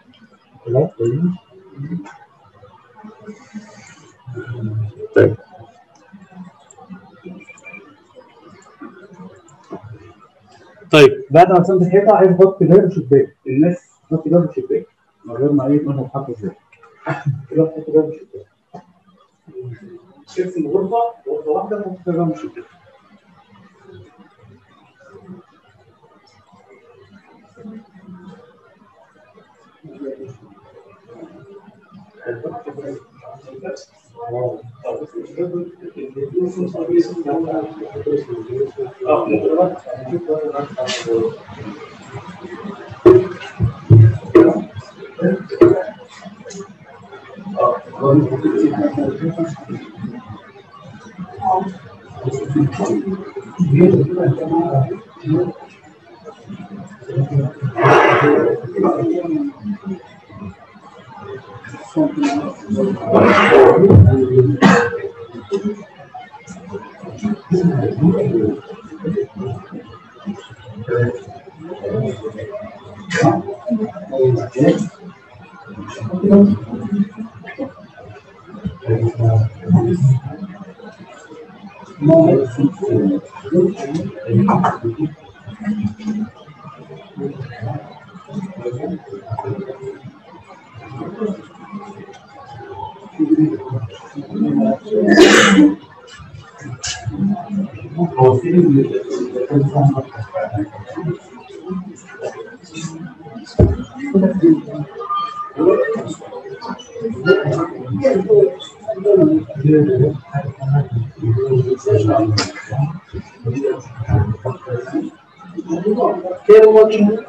طيب طيب بعد ما رسمت الحيطه عايز احط جرب شباك الناس تحط جرب شباك من غير ما ايه مثلا تحط ازاي كده تحط جرب شباك ترسم غرفه غرفه واحده تحط فيها جرب شباك Quero ótimo.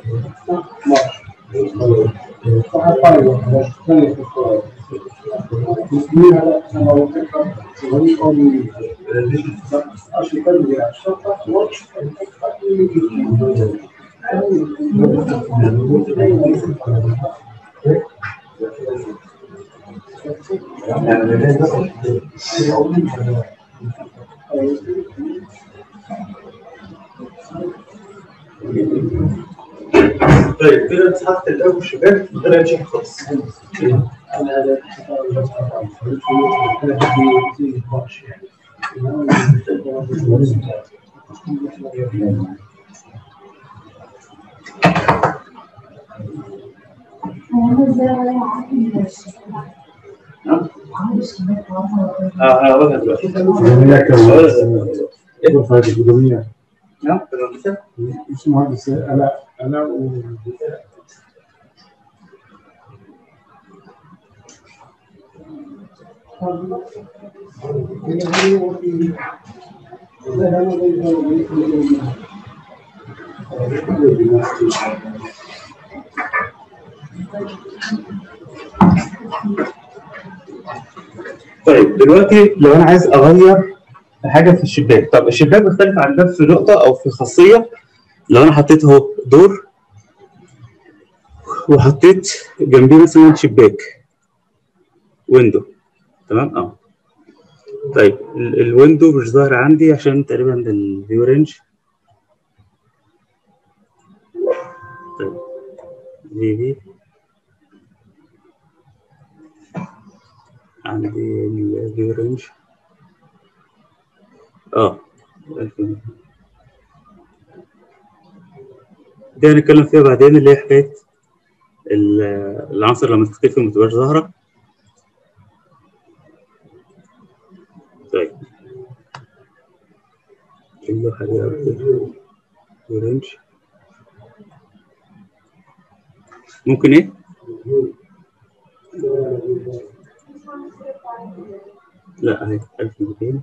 Rapaz, nós estamos Acho que pode virar. Só faço ótimo. طيب كده اتحط الأول الشباك من غير أي شيء خالص هو ازاي نعم اه انا هقولها دلوقتي جميع كان غرفة هذه جميع نعم بالمهندسة؟ مش مهندس انا انا و طيب دلوقتي لو انا عايز اغير حاجه في الشباك طب الشباك بيختلف عن الباب في نقطه او في خاصيه لو انا حطيت اهو دور وحطيت جنبيه مثلا شباك ويندو تمام اه طيب ال- الويندو مش ظاهر عندي عشان تقريبا الفيو رينج طيب دي دي عندي الفيو رينج اه دي هنتكلم فيها بعدين اللي هي حكايه ال- العناصر لما تختفي وما تبقاش ظاهره طيب كله حاجه أكتر. اورنج ممكن ايه؟ لا اهي 1200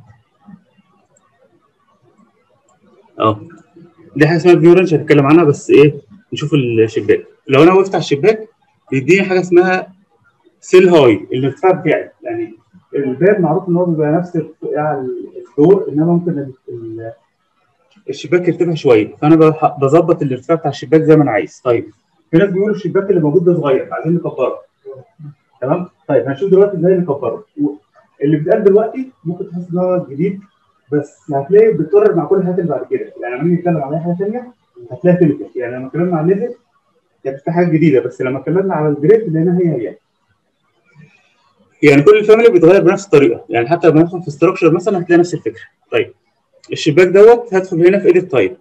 اه دي حاجه اسمها فيو رينج هنتكلم عنها بس ايه نشوف الشباك لو انا وقفت على الشباك بيديني حاجه اسمها سيل هاي الارتفاع بتاعي يعني الباب معروف ان هو بيبقى نفس ارتفاع الدور انما ممكن ال- ال- الشباك يرتفع شويه فانا بح- بظبط الارتفاع بتاع الشباك زي ما انا عايز طيب في ناس بيقولوا الشباك اللي موجود ده صغير عايزين نكبره تمام طيب هنشوف دلوقتي ازاي نكبره اللي بيتقال دلوقتي ممكن تحس ان هو جديد بس هتلاقي بيتكرر مع كل الحاجات اللي بعد كده يعني لما نيجي نتكلم على اي حاجه ثانيه هتلاقي تلك يعني لما اتكلمنا عن ليفل كانت في حاجه جديده بس لما اتكلمنا على الجريد لقينا هي هي يعني كل الفاميلي بيتغير بنفس الطريقه يعني حتى لما ندخل في ستراكشر مثلا هتلاقي نفس الفكره طيب الشباك دوت هدخل هنا في ايديت تايب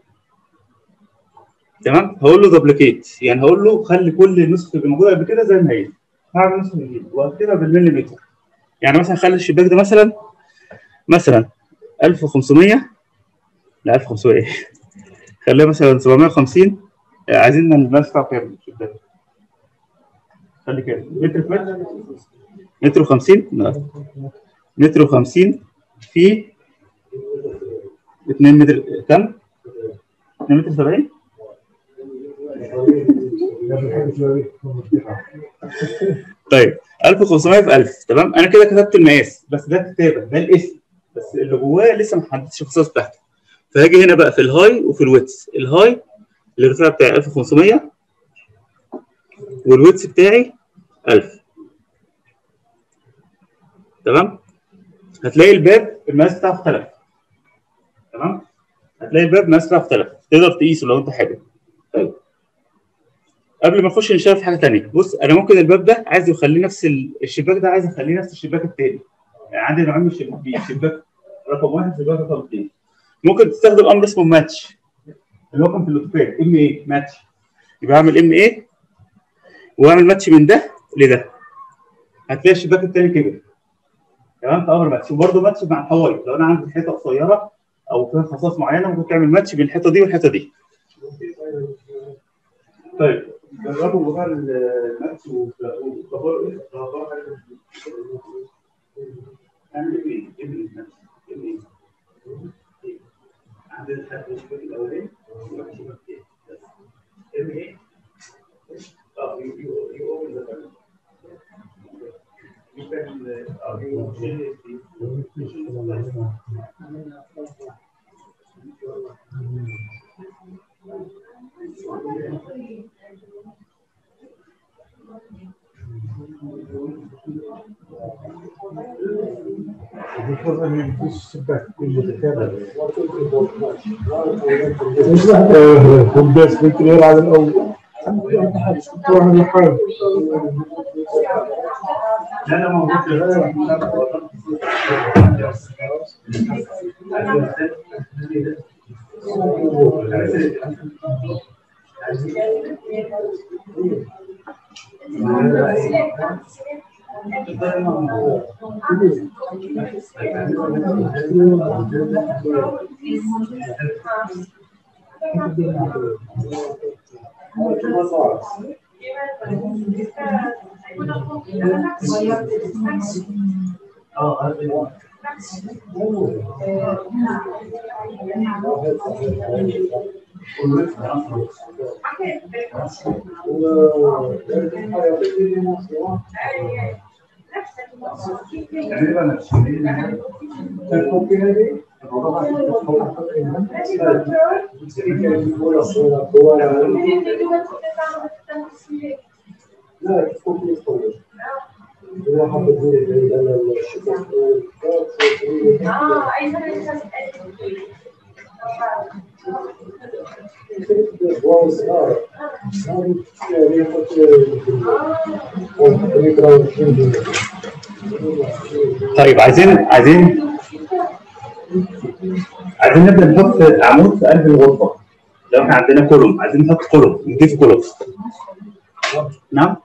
تمام هقول له دبليكيت يعني هقول له خلي كل النسخ اللي موجوده قبل كده زي ما هي هعمل نسخه جديده واكتبها بالمليمتر يعني مثلا خلي الشباك ده مثلا مثلا 1500 لا 1500 ايه خليها مثلا 750 آه، عايزين نرفع كام الشباك خلي كام متر في متر متر و50 لا متر و50 في 2 متر كام 2 متر 70 طيب 1500 في 1000 تمام انا كده كتبت المقاس بس ده كتابه ده الاسم بس اللي جواه لسه ما حددتش الخصائص بتاعته فهاجي هنا بقى في الهاي وفي الويتس الهاي الارتفاع بتاعي 1500 والويتس بتاعي 1000 تمام هتلاقي الباب المقاس بتاعه اختلف تمام هتلاقي الباب المقاس بتاعه اختلف تقدر تقيسه لو انت حابب طيب قبل ما نخش نشتغل في حاجه ثانيه بص انا ممكن الباب ده عايز يخليه نفس ال- الشباك ده عايز اخليه نفس الشباك الثاني يعني عندي نوعين من الشباك شباك رقم واحد شباك رقم اثنين ممكن تستخدم امر اسمه ماتش اللي هو كان في الاوتوكاد ام اي ماتش يبقى اعمل ام اي واعمل ماتش من ده لده هتلاقي الشباك الثاني كبر تمام في امر ماتش وبرده ماتش مع الحوايط لو انا عندي حته قصيره او فيها خصائص معينه ممكن تعمل ماتش بين الحته دي والحته دي طيب جربوا موضوع الماتش وكبروا ايه؟ كبروا حاجه اعمل ايه؟ ايه الماتش؟ ايه عندنا الحد الشباك الاولاني والشباك الثاني ام ايه؟ اه يو يو يو اوبن ذا You can uh, uh, you change the المفروض ان يكون الشباك يكون متكامل والبيت ممكن غير على الاول واحد لحاله لا لا موجود لا تكون في الصوت هو حاطط لي بعيد انا الشكل واو صغار يعني يحط طيب عايزين عايزين عايزين نبدا نحط عمود في قلب الغرفه لو احنا عندنا كولوم عايزين نحط كولوم نضيف كولوم نعم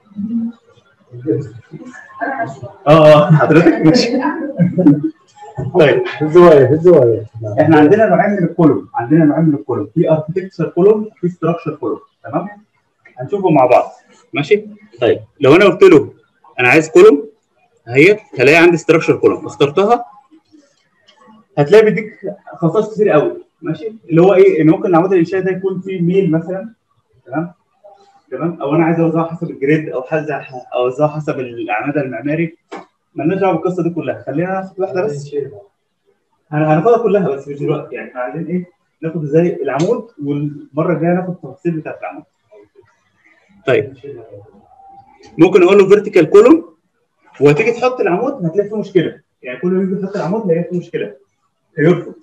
اه اه حضرتك ماشي طيب في الزوايا في الزوايا احنا عندنا نوعين من الكولوم عندنا نوعين من الكولوم في اركتكتشر كولوم في ستراكشر كولوم تمام هنشوفهم مع بعض ماشي طيب لو انا قلت له انا عايز كولوم اهي هلاقي عندي ستراكشر كولوم اخترتها هتلاقي بيديك خصائص كتير قوي ماشي اللي هو ايه ان ممكن العمود الانشائي ده يكون فيه ميل مثلا تمام تمام او انا عايز اوزعه حسب الجريد او حسب اوزعه حسب الاعمده المعماري مالناش دعوه بالقصه دي كلها خلينا ناخد واحده بس هن- هناخدها كلها بس مش دلوقتي يعني احنا عايزين ايه ناخد ازاي العمود والمره الجايه ناخد التفاصيل بتاعت العمود طيب ممكن اقول له فيرتيكال كولوم وهتيجي تحط العمود هتلاقي فيه مشكله يعني كل ما يجي يحط العمود هيلاقي فيه مشكله هيرفض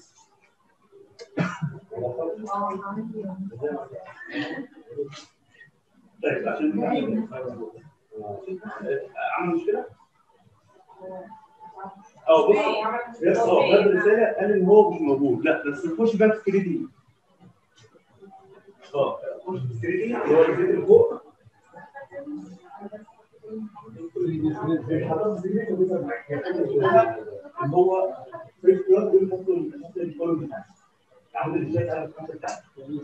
طيب عشان عمل مشكله؟ اه بص يس اه باب الرساله قال ان هو مش موجود لا بس نخش بقى في 3 دي اه نخش في 3 دي اللي هو الفيديو اللي فوق اللي هو في اختيار دول ممكن نحط الكولوم بتاعه العمود اللي جاي على الخط بتاعه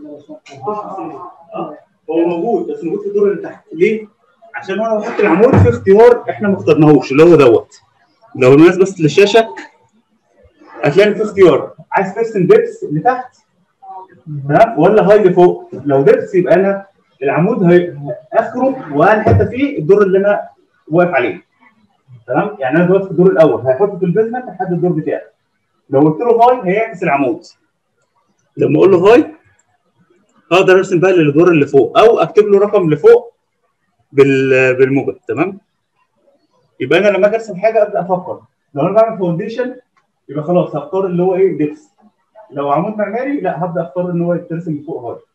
اه هو موجود بس موجود في الدور اللي تحت ليه؟ عشان وانا بحط العمود في اختيار احنا ما اخترناهوش اللي هو دوت لو الناس بس للشاشه هتلاقي إن في اختيار عايز ترسم ديبس لتحت تمام ولا هاي لفوق لو ديبس يبقى انا العمود هي اخره واقل حته فيه الدور اللي انا واقف عليه تمام يعني انا دلوقتي في الدور الاول هيحط في البيزمنت لحد الدور بتاعي لو قلت له هاي هيعكس العمود لما اقول له هاي اقدر ارسم بقى للدور اللي فوق او اكتب له رقم لفوق بال بالموجب تمام يبقى انا لما اجي ارسم حاجه ابدا افكر لو انا بعمل فاونديشن يبقى خلاص هختار اللي هو ايه ديبس لو عمود معماري لا هبدا اختار ان هو يترسم من فوق هاي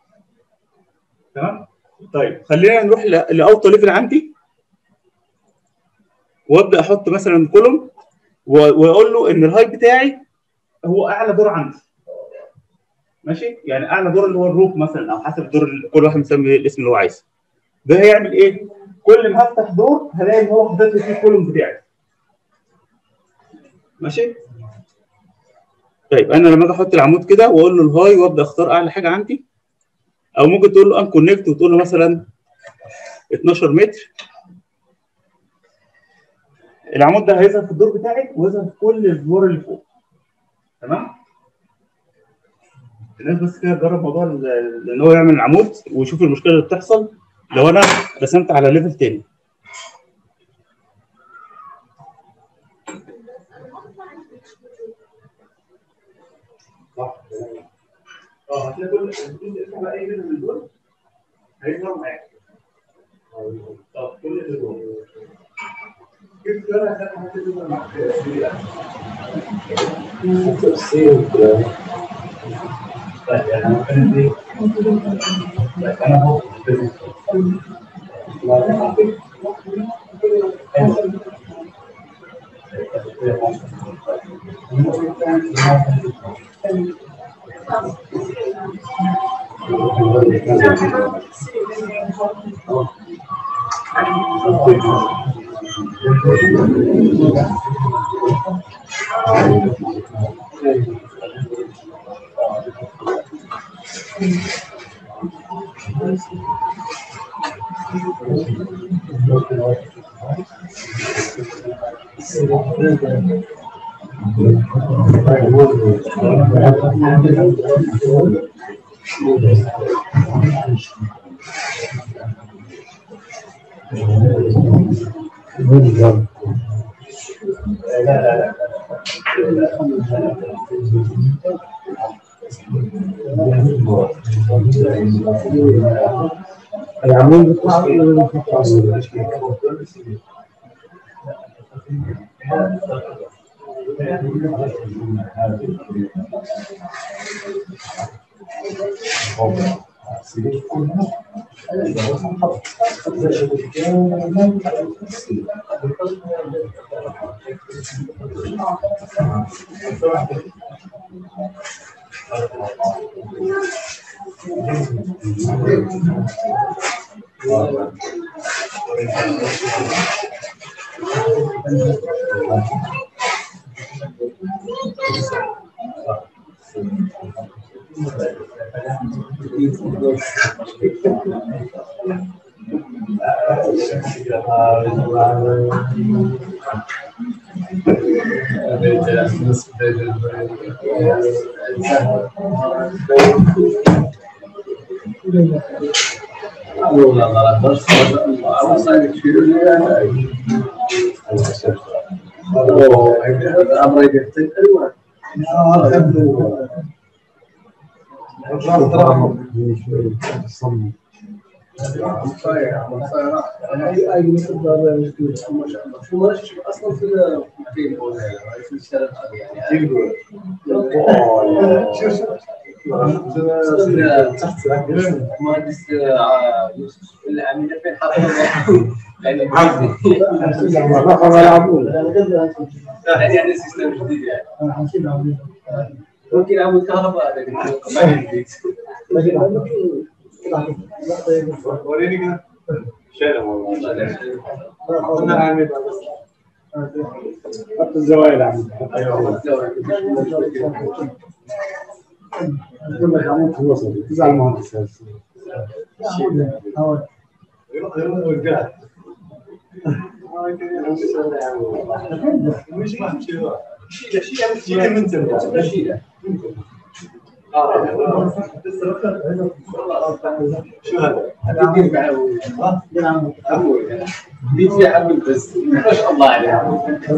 تمام طيب خلينا نروح ل- لاوطى ليفل عندي وابدا احط مثلا كولوم و- واقول له ان الهاي بتاعي هو اعلى دور عندي ماشي يعني اعلى دور اللي هو الروف مثلا او حسب الدور اللي كل واحد مسمي الاسم اللي هو عايزه ده هيعمل ايه كل ما هفتح دور هلاقي ان هو حاطط لي فيه الكولوم بتاعي ماشي طيب انا لما اجي احط العمود كده واقول له الهاي وابدا اختار اعلى حاجه عندي او ممكن تقول له ان كونكت وتقول له مثلا 12 متر العمود ده هيظهر في الدور بتاعي ويظهر في كل الدور اللي فوق تمام الناس بس كده تجرب موضوع ال- ال- ان هو يعمل العمود ويشوف المشكله اللي بتحصل لو انا رسمت على ليفل تاني اه هتلاقي كل كل بقى اي ليفل من دول هيظهر معاك اه كل اللي دول كيف كده هتلاقي حاجه تظهر معاك تفسير طيب يعني انا ممكن ايه طيب انا اهو العمود بتاع اصلا في في الشارع يعني مهندس يوسف العميد في حرب يعني يعني سيستم جديد يعني ممكن عمود كهرباء لكن ما جديد وريني كده شايله والله قلنا عامل حط الزوايا العمود كل لك عمود في الوسط تزعل المهندس مش ما شيء شيء شيء شيء من زمان شيء شو هذا؟ بيت في عمود بس ما شاء الله عليه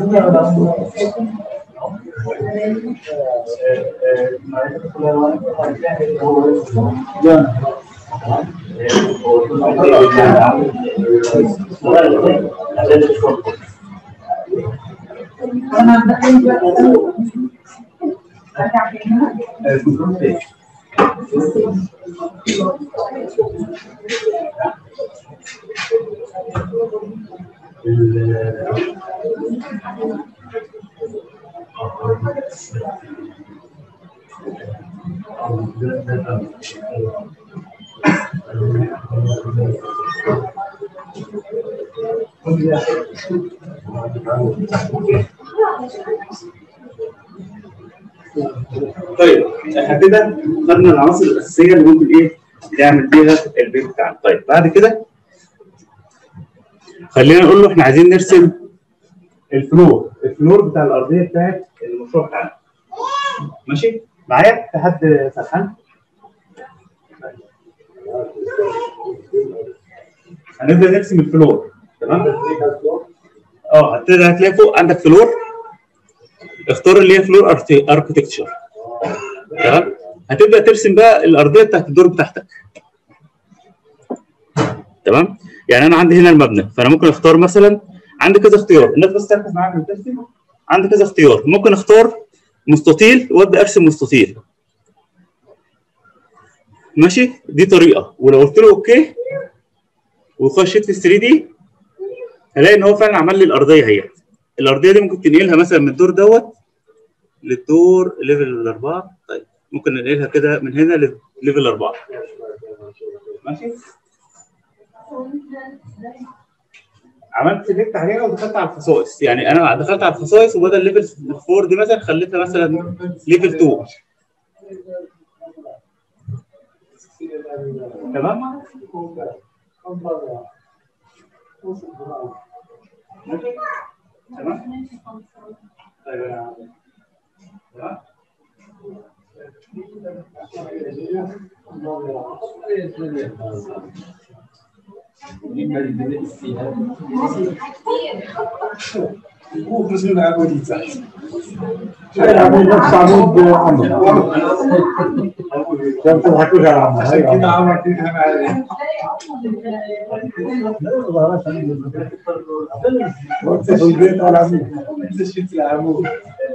طيب احنا كده خدنا العناصر الاساسيه اللي ممكن ايه نعمل بيها البيت بتاعنا طيب بعد كده خلينا نقول له احنا عايزين نرسم الفلور الفلور بتاع الارضيه بتاعت المشروع بتاعنا ماشي معايا في حد سرحان هنبدا نرسم الفلور تمام اه هتبدا هتلاقي فوق عندك فلور اختار اللي هي فلور اركتكتشر تمام هتبدا ترسم بقى الارضيه بتاعت الدور بتاعتك تمام يعني انا عندي هنا المبنى فانا ممكن اختار مثلا عندي كذا اختيار الناس بس تركز معايا في الترسم عندي كذا اختيار ممكن اختار مستطيل وابدا ارسم مستطيل ماشي دي طريقه ولو قلت له اوكي وخشيت في 3 دي هلاقي ان هو فعلا عمل لي الارضيه اهي الارضيه دي ممكن تنقلها مثلا من الدور دوت للدور ليفل الاربعه طيب ممكن ننقلها كده من هنا لليفل اربعه ماشي عملت سيلكت عليها ودخلت على الخصائص يعني انا دخلت على الخصائص وبدل ليفل 4 دي مثلا خليتها مثلا ليفل 2 تمام ماشي تمام طيب انا تمام هو فلوس من عمودي تحت عمود نفس عمود عمود كم تضحكوش على عمود عشان كده عمر فيها معايا وقت في البيت على عمود انت شلت العمود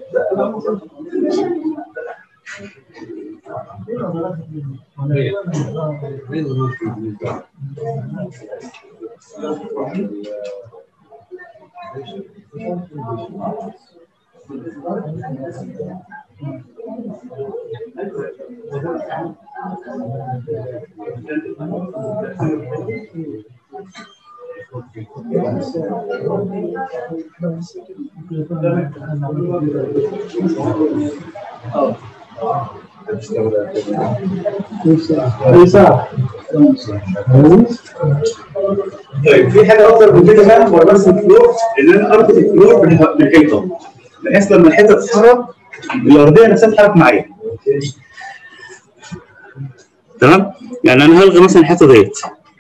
طيب في حاجه اكتر من كده بقى هو بس الفلور ان انا اربط الفلور بالح- بالحيطه بحيث لما الحيطه تتحرك الارضيه نفسها تتحرك معايا تمام يعني انا هلغي مثلا الحيطه ديت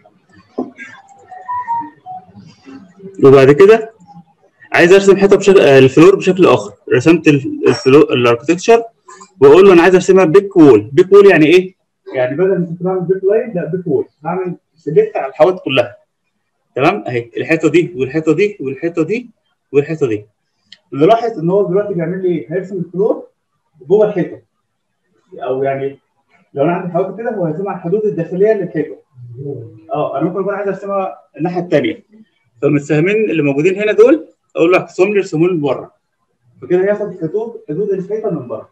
وبعد كده عايز ارسم حيطه بشكل آه، الفلور بشكل اخر رسمت ال- الفلور الاركتكتشر واقول له انا عايز ارسمها بيك وول بيك وول يعني ايه يعني بدل ما كنت بعمل بيك لاين لا بيك وول هعمل سيلكت على الحوائط كلها تمام اهي الحته دي والحته دي والحته دي والحته دي نلاحظ ان هو دلوقتي بيعمل لي ايه؟ هيرسم الفلور جوه الحيطه او يعني لو انا عندي حواجز كده هو هيرسمها على الحدود الداخليه للحيطه اه انا ممكن اكون عايز ارسمها الناحيه الثانيه فالمساهمين اللي موجودين هنا دول اقول له احسهم لي ارسموا لي من بره فكده هياخد حدود حدود الحيطه من بره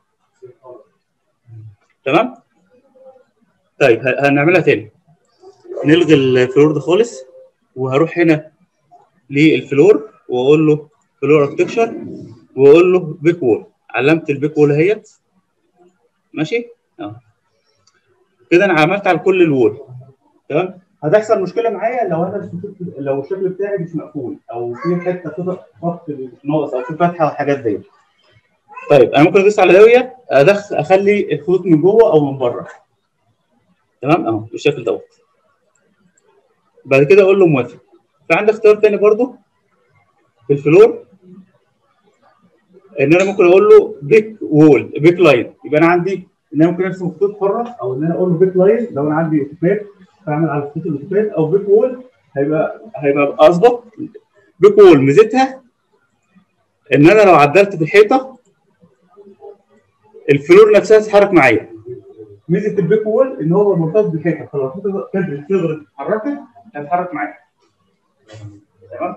تمام طيب ه- هنعملها تاني نلغي الفلور ده خالص وهروح هنا للفلور واقول له فلور اركتكشر واقول له بيك وول علمت البيك وول اهيت ماشي اه كده انا عملت على كل الوول تمام هتحصل مشكله معايا لو انا الشكل- لو الشكل بتاعي مش مقفول او في حته كده خط ناقص او في فتحه والحاجات دي طيب انا ممكن ادوس على زاويه ادخل اخلي الخطوط من جوه او من بره تمام اهو بالشكل دوت بعد كده اقول له موافق في عندي اختيار تاني برضو في الفلور ان انا ممكن اقول له بيك وول بيك لاين يبقى انا عندي ان انا ممكن ارسم خطوط حره او ان انا اقول له بيك لاين لو انا عندي اوتوباد فاعمل على خطوط الاوتوباد او بيك وول هيبقى هيبقى اظبط بيك وول ميزتها ان انا لو عدلت في الحيطه الفلور نفسها تتحرك معايا ميزه البيك وول ان هو مرتبط بالحيطه فلو الحيطه كانت تقدر تتحرك هتتحرك معايا تمام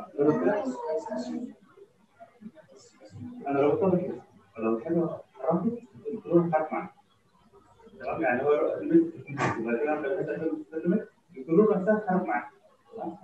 انا لو طلع كده لو الحاجه اتحركت الفلور هتتحرك معايا تمام يعني هو الميزه وبعد كده لما الحته تستلمت الفلور نفسها تتحرك معايا تمام؟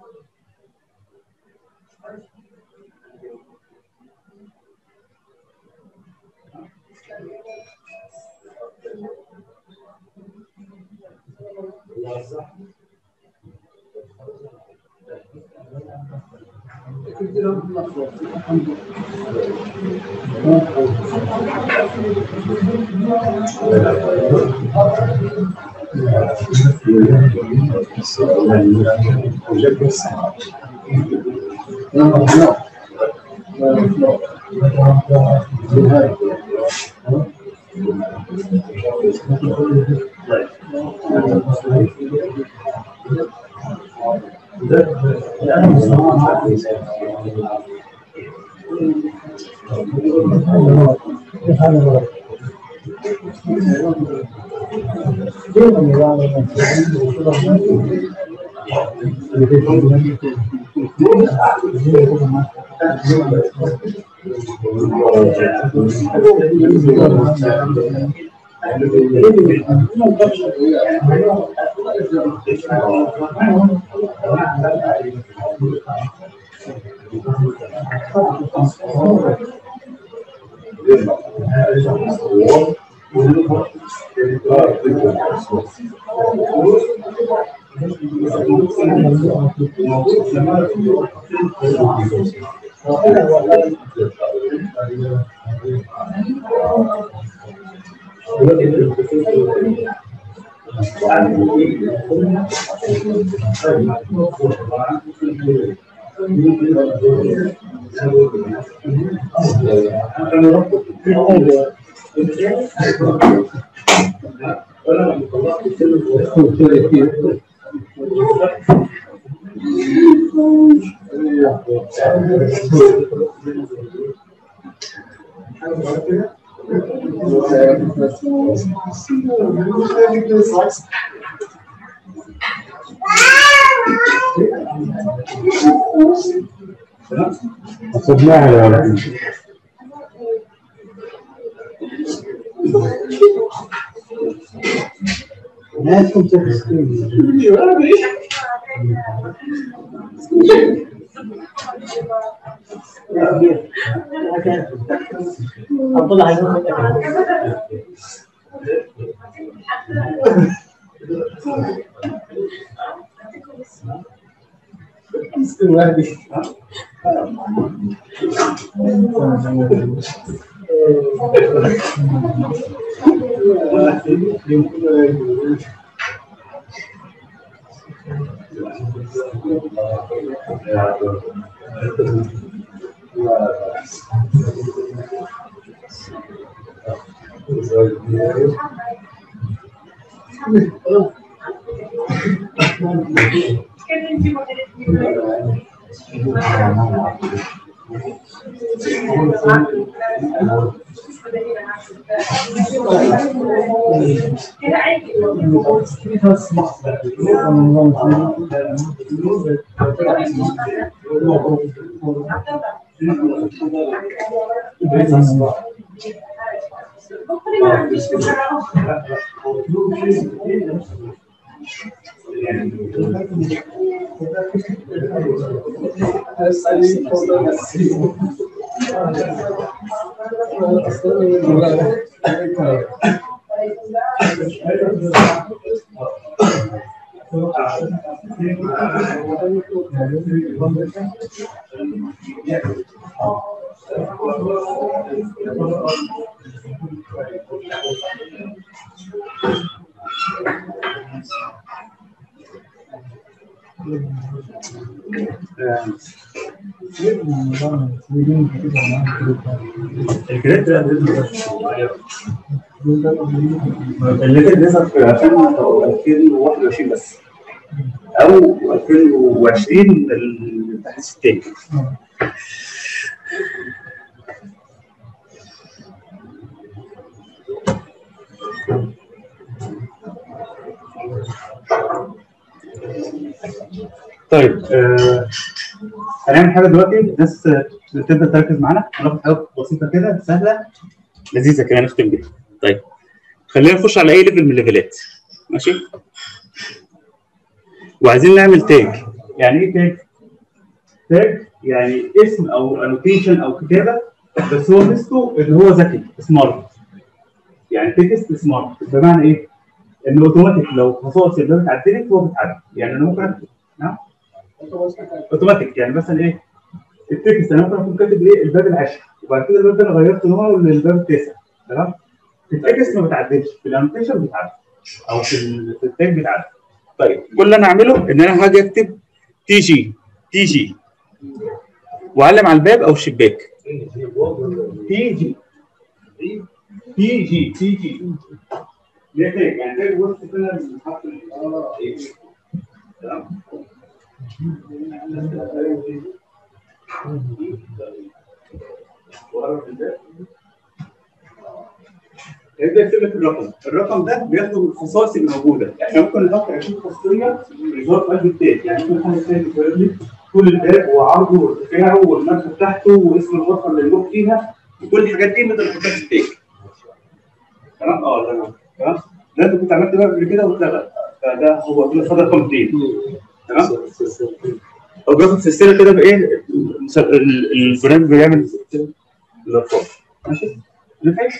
خدناها يا ولد ما كنت تسكين الكريت ده اللي كان بيظهر في 2021 بس او 2020 التحديث التاني طيب آه، هنعمل حاجه دلوقتي الناس تبدا تركز معانا هناخد حاجه بسيطه كده سهله لذيذه كده نختم بيها طيب خلينا نخش على اي ليفل من الليفلات ماشي وعايزين نعمل تاج يعني ايه تاج؟ تاج يعني اسم او انوتيشن او كتابه بس هو ميزته ان هو ذكي سمارت يعني تكست سمارت بمعنى ايه؟ ان اوتوماتيك لو خصائص الباب اتعدلت هو بيتعدل يعني انا ممكن أكتب- نعم اوتوماتيك يعني مثلا ايه التكست انا ممكن اكون كاتب ايه الباب العاشر وبعد كده الباب ده انا غيرت نوعه للباب التاسع تمام في التكست ما بتعدلش في الانوتيشن بتعدل او في ال- في التاج بتعدل طيب كل اللي انا اعمله ان انا هاجي اكتب تي جي تي جي واعلم على الباب او الشباك تي جي تي جي تي جي ده تاج يعني تاج وسط كده من حرف ال- إيه. تمام يبدا يكتب لك الرقم، الرقم ده بياخده من الخصائص اللي موجوده، احنا ممكن نحط 20 خاصيه جوه قلب التاج، يعني ممكن حاجه ثانيه تقول لي طول الباب وعرضه وارتفاعه والمسافه بتاعته واسم الغرفه اللي الموجود فيها وكل الحاجات دي نقدر نحطها في التاج. تمام؟ اه تمام تمام؟ ده انت كنت عملت بقى قبل كده واتلغى، فده هو ده صدى رقم 2 تمام؟ هو بياخد سلسله كده بايه المس- ال- البرنامج بيعمل الارقام ماشي نفعت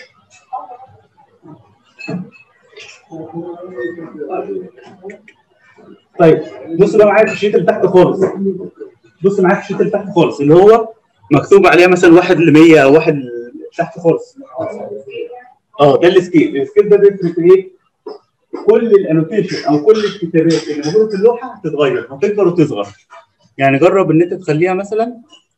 طيب بص بقى معايا في الشيت اللي تحت خالص بص معايا في الشيت اللي تحت خالص اللي هو مكتوب عليها مثلا واحد ل 100 او واحد ل- تحت خالص اه ده السكيل السكيل ده بيفرق في ايه؟ كل الانوتيشن او كل الكتابات اللي موجوده في اللوحه هتتغير هتكبر وتصغر يعني جرب ان انت تخليها مثلا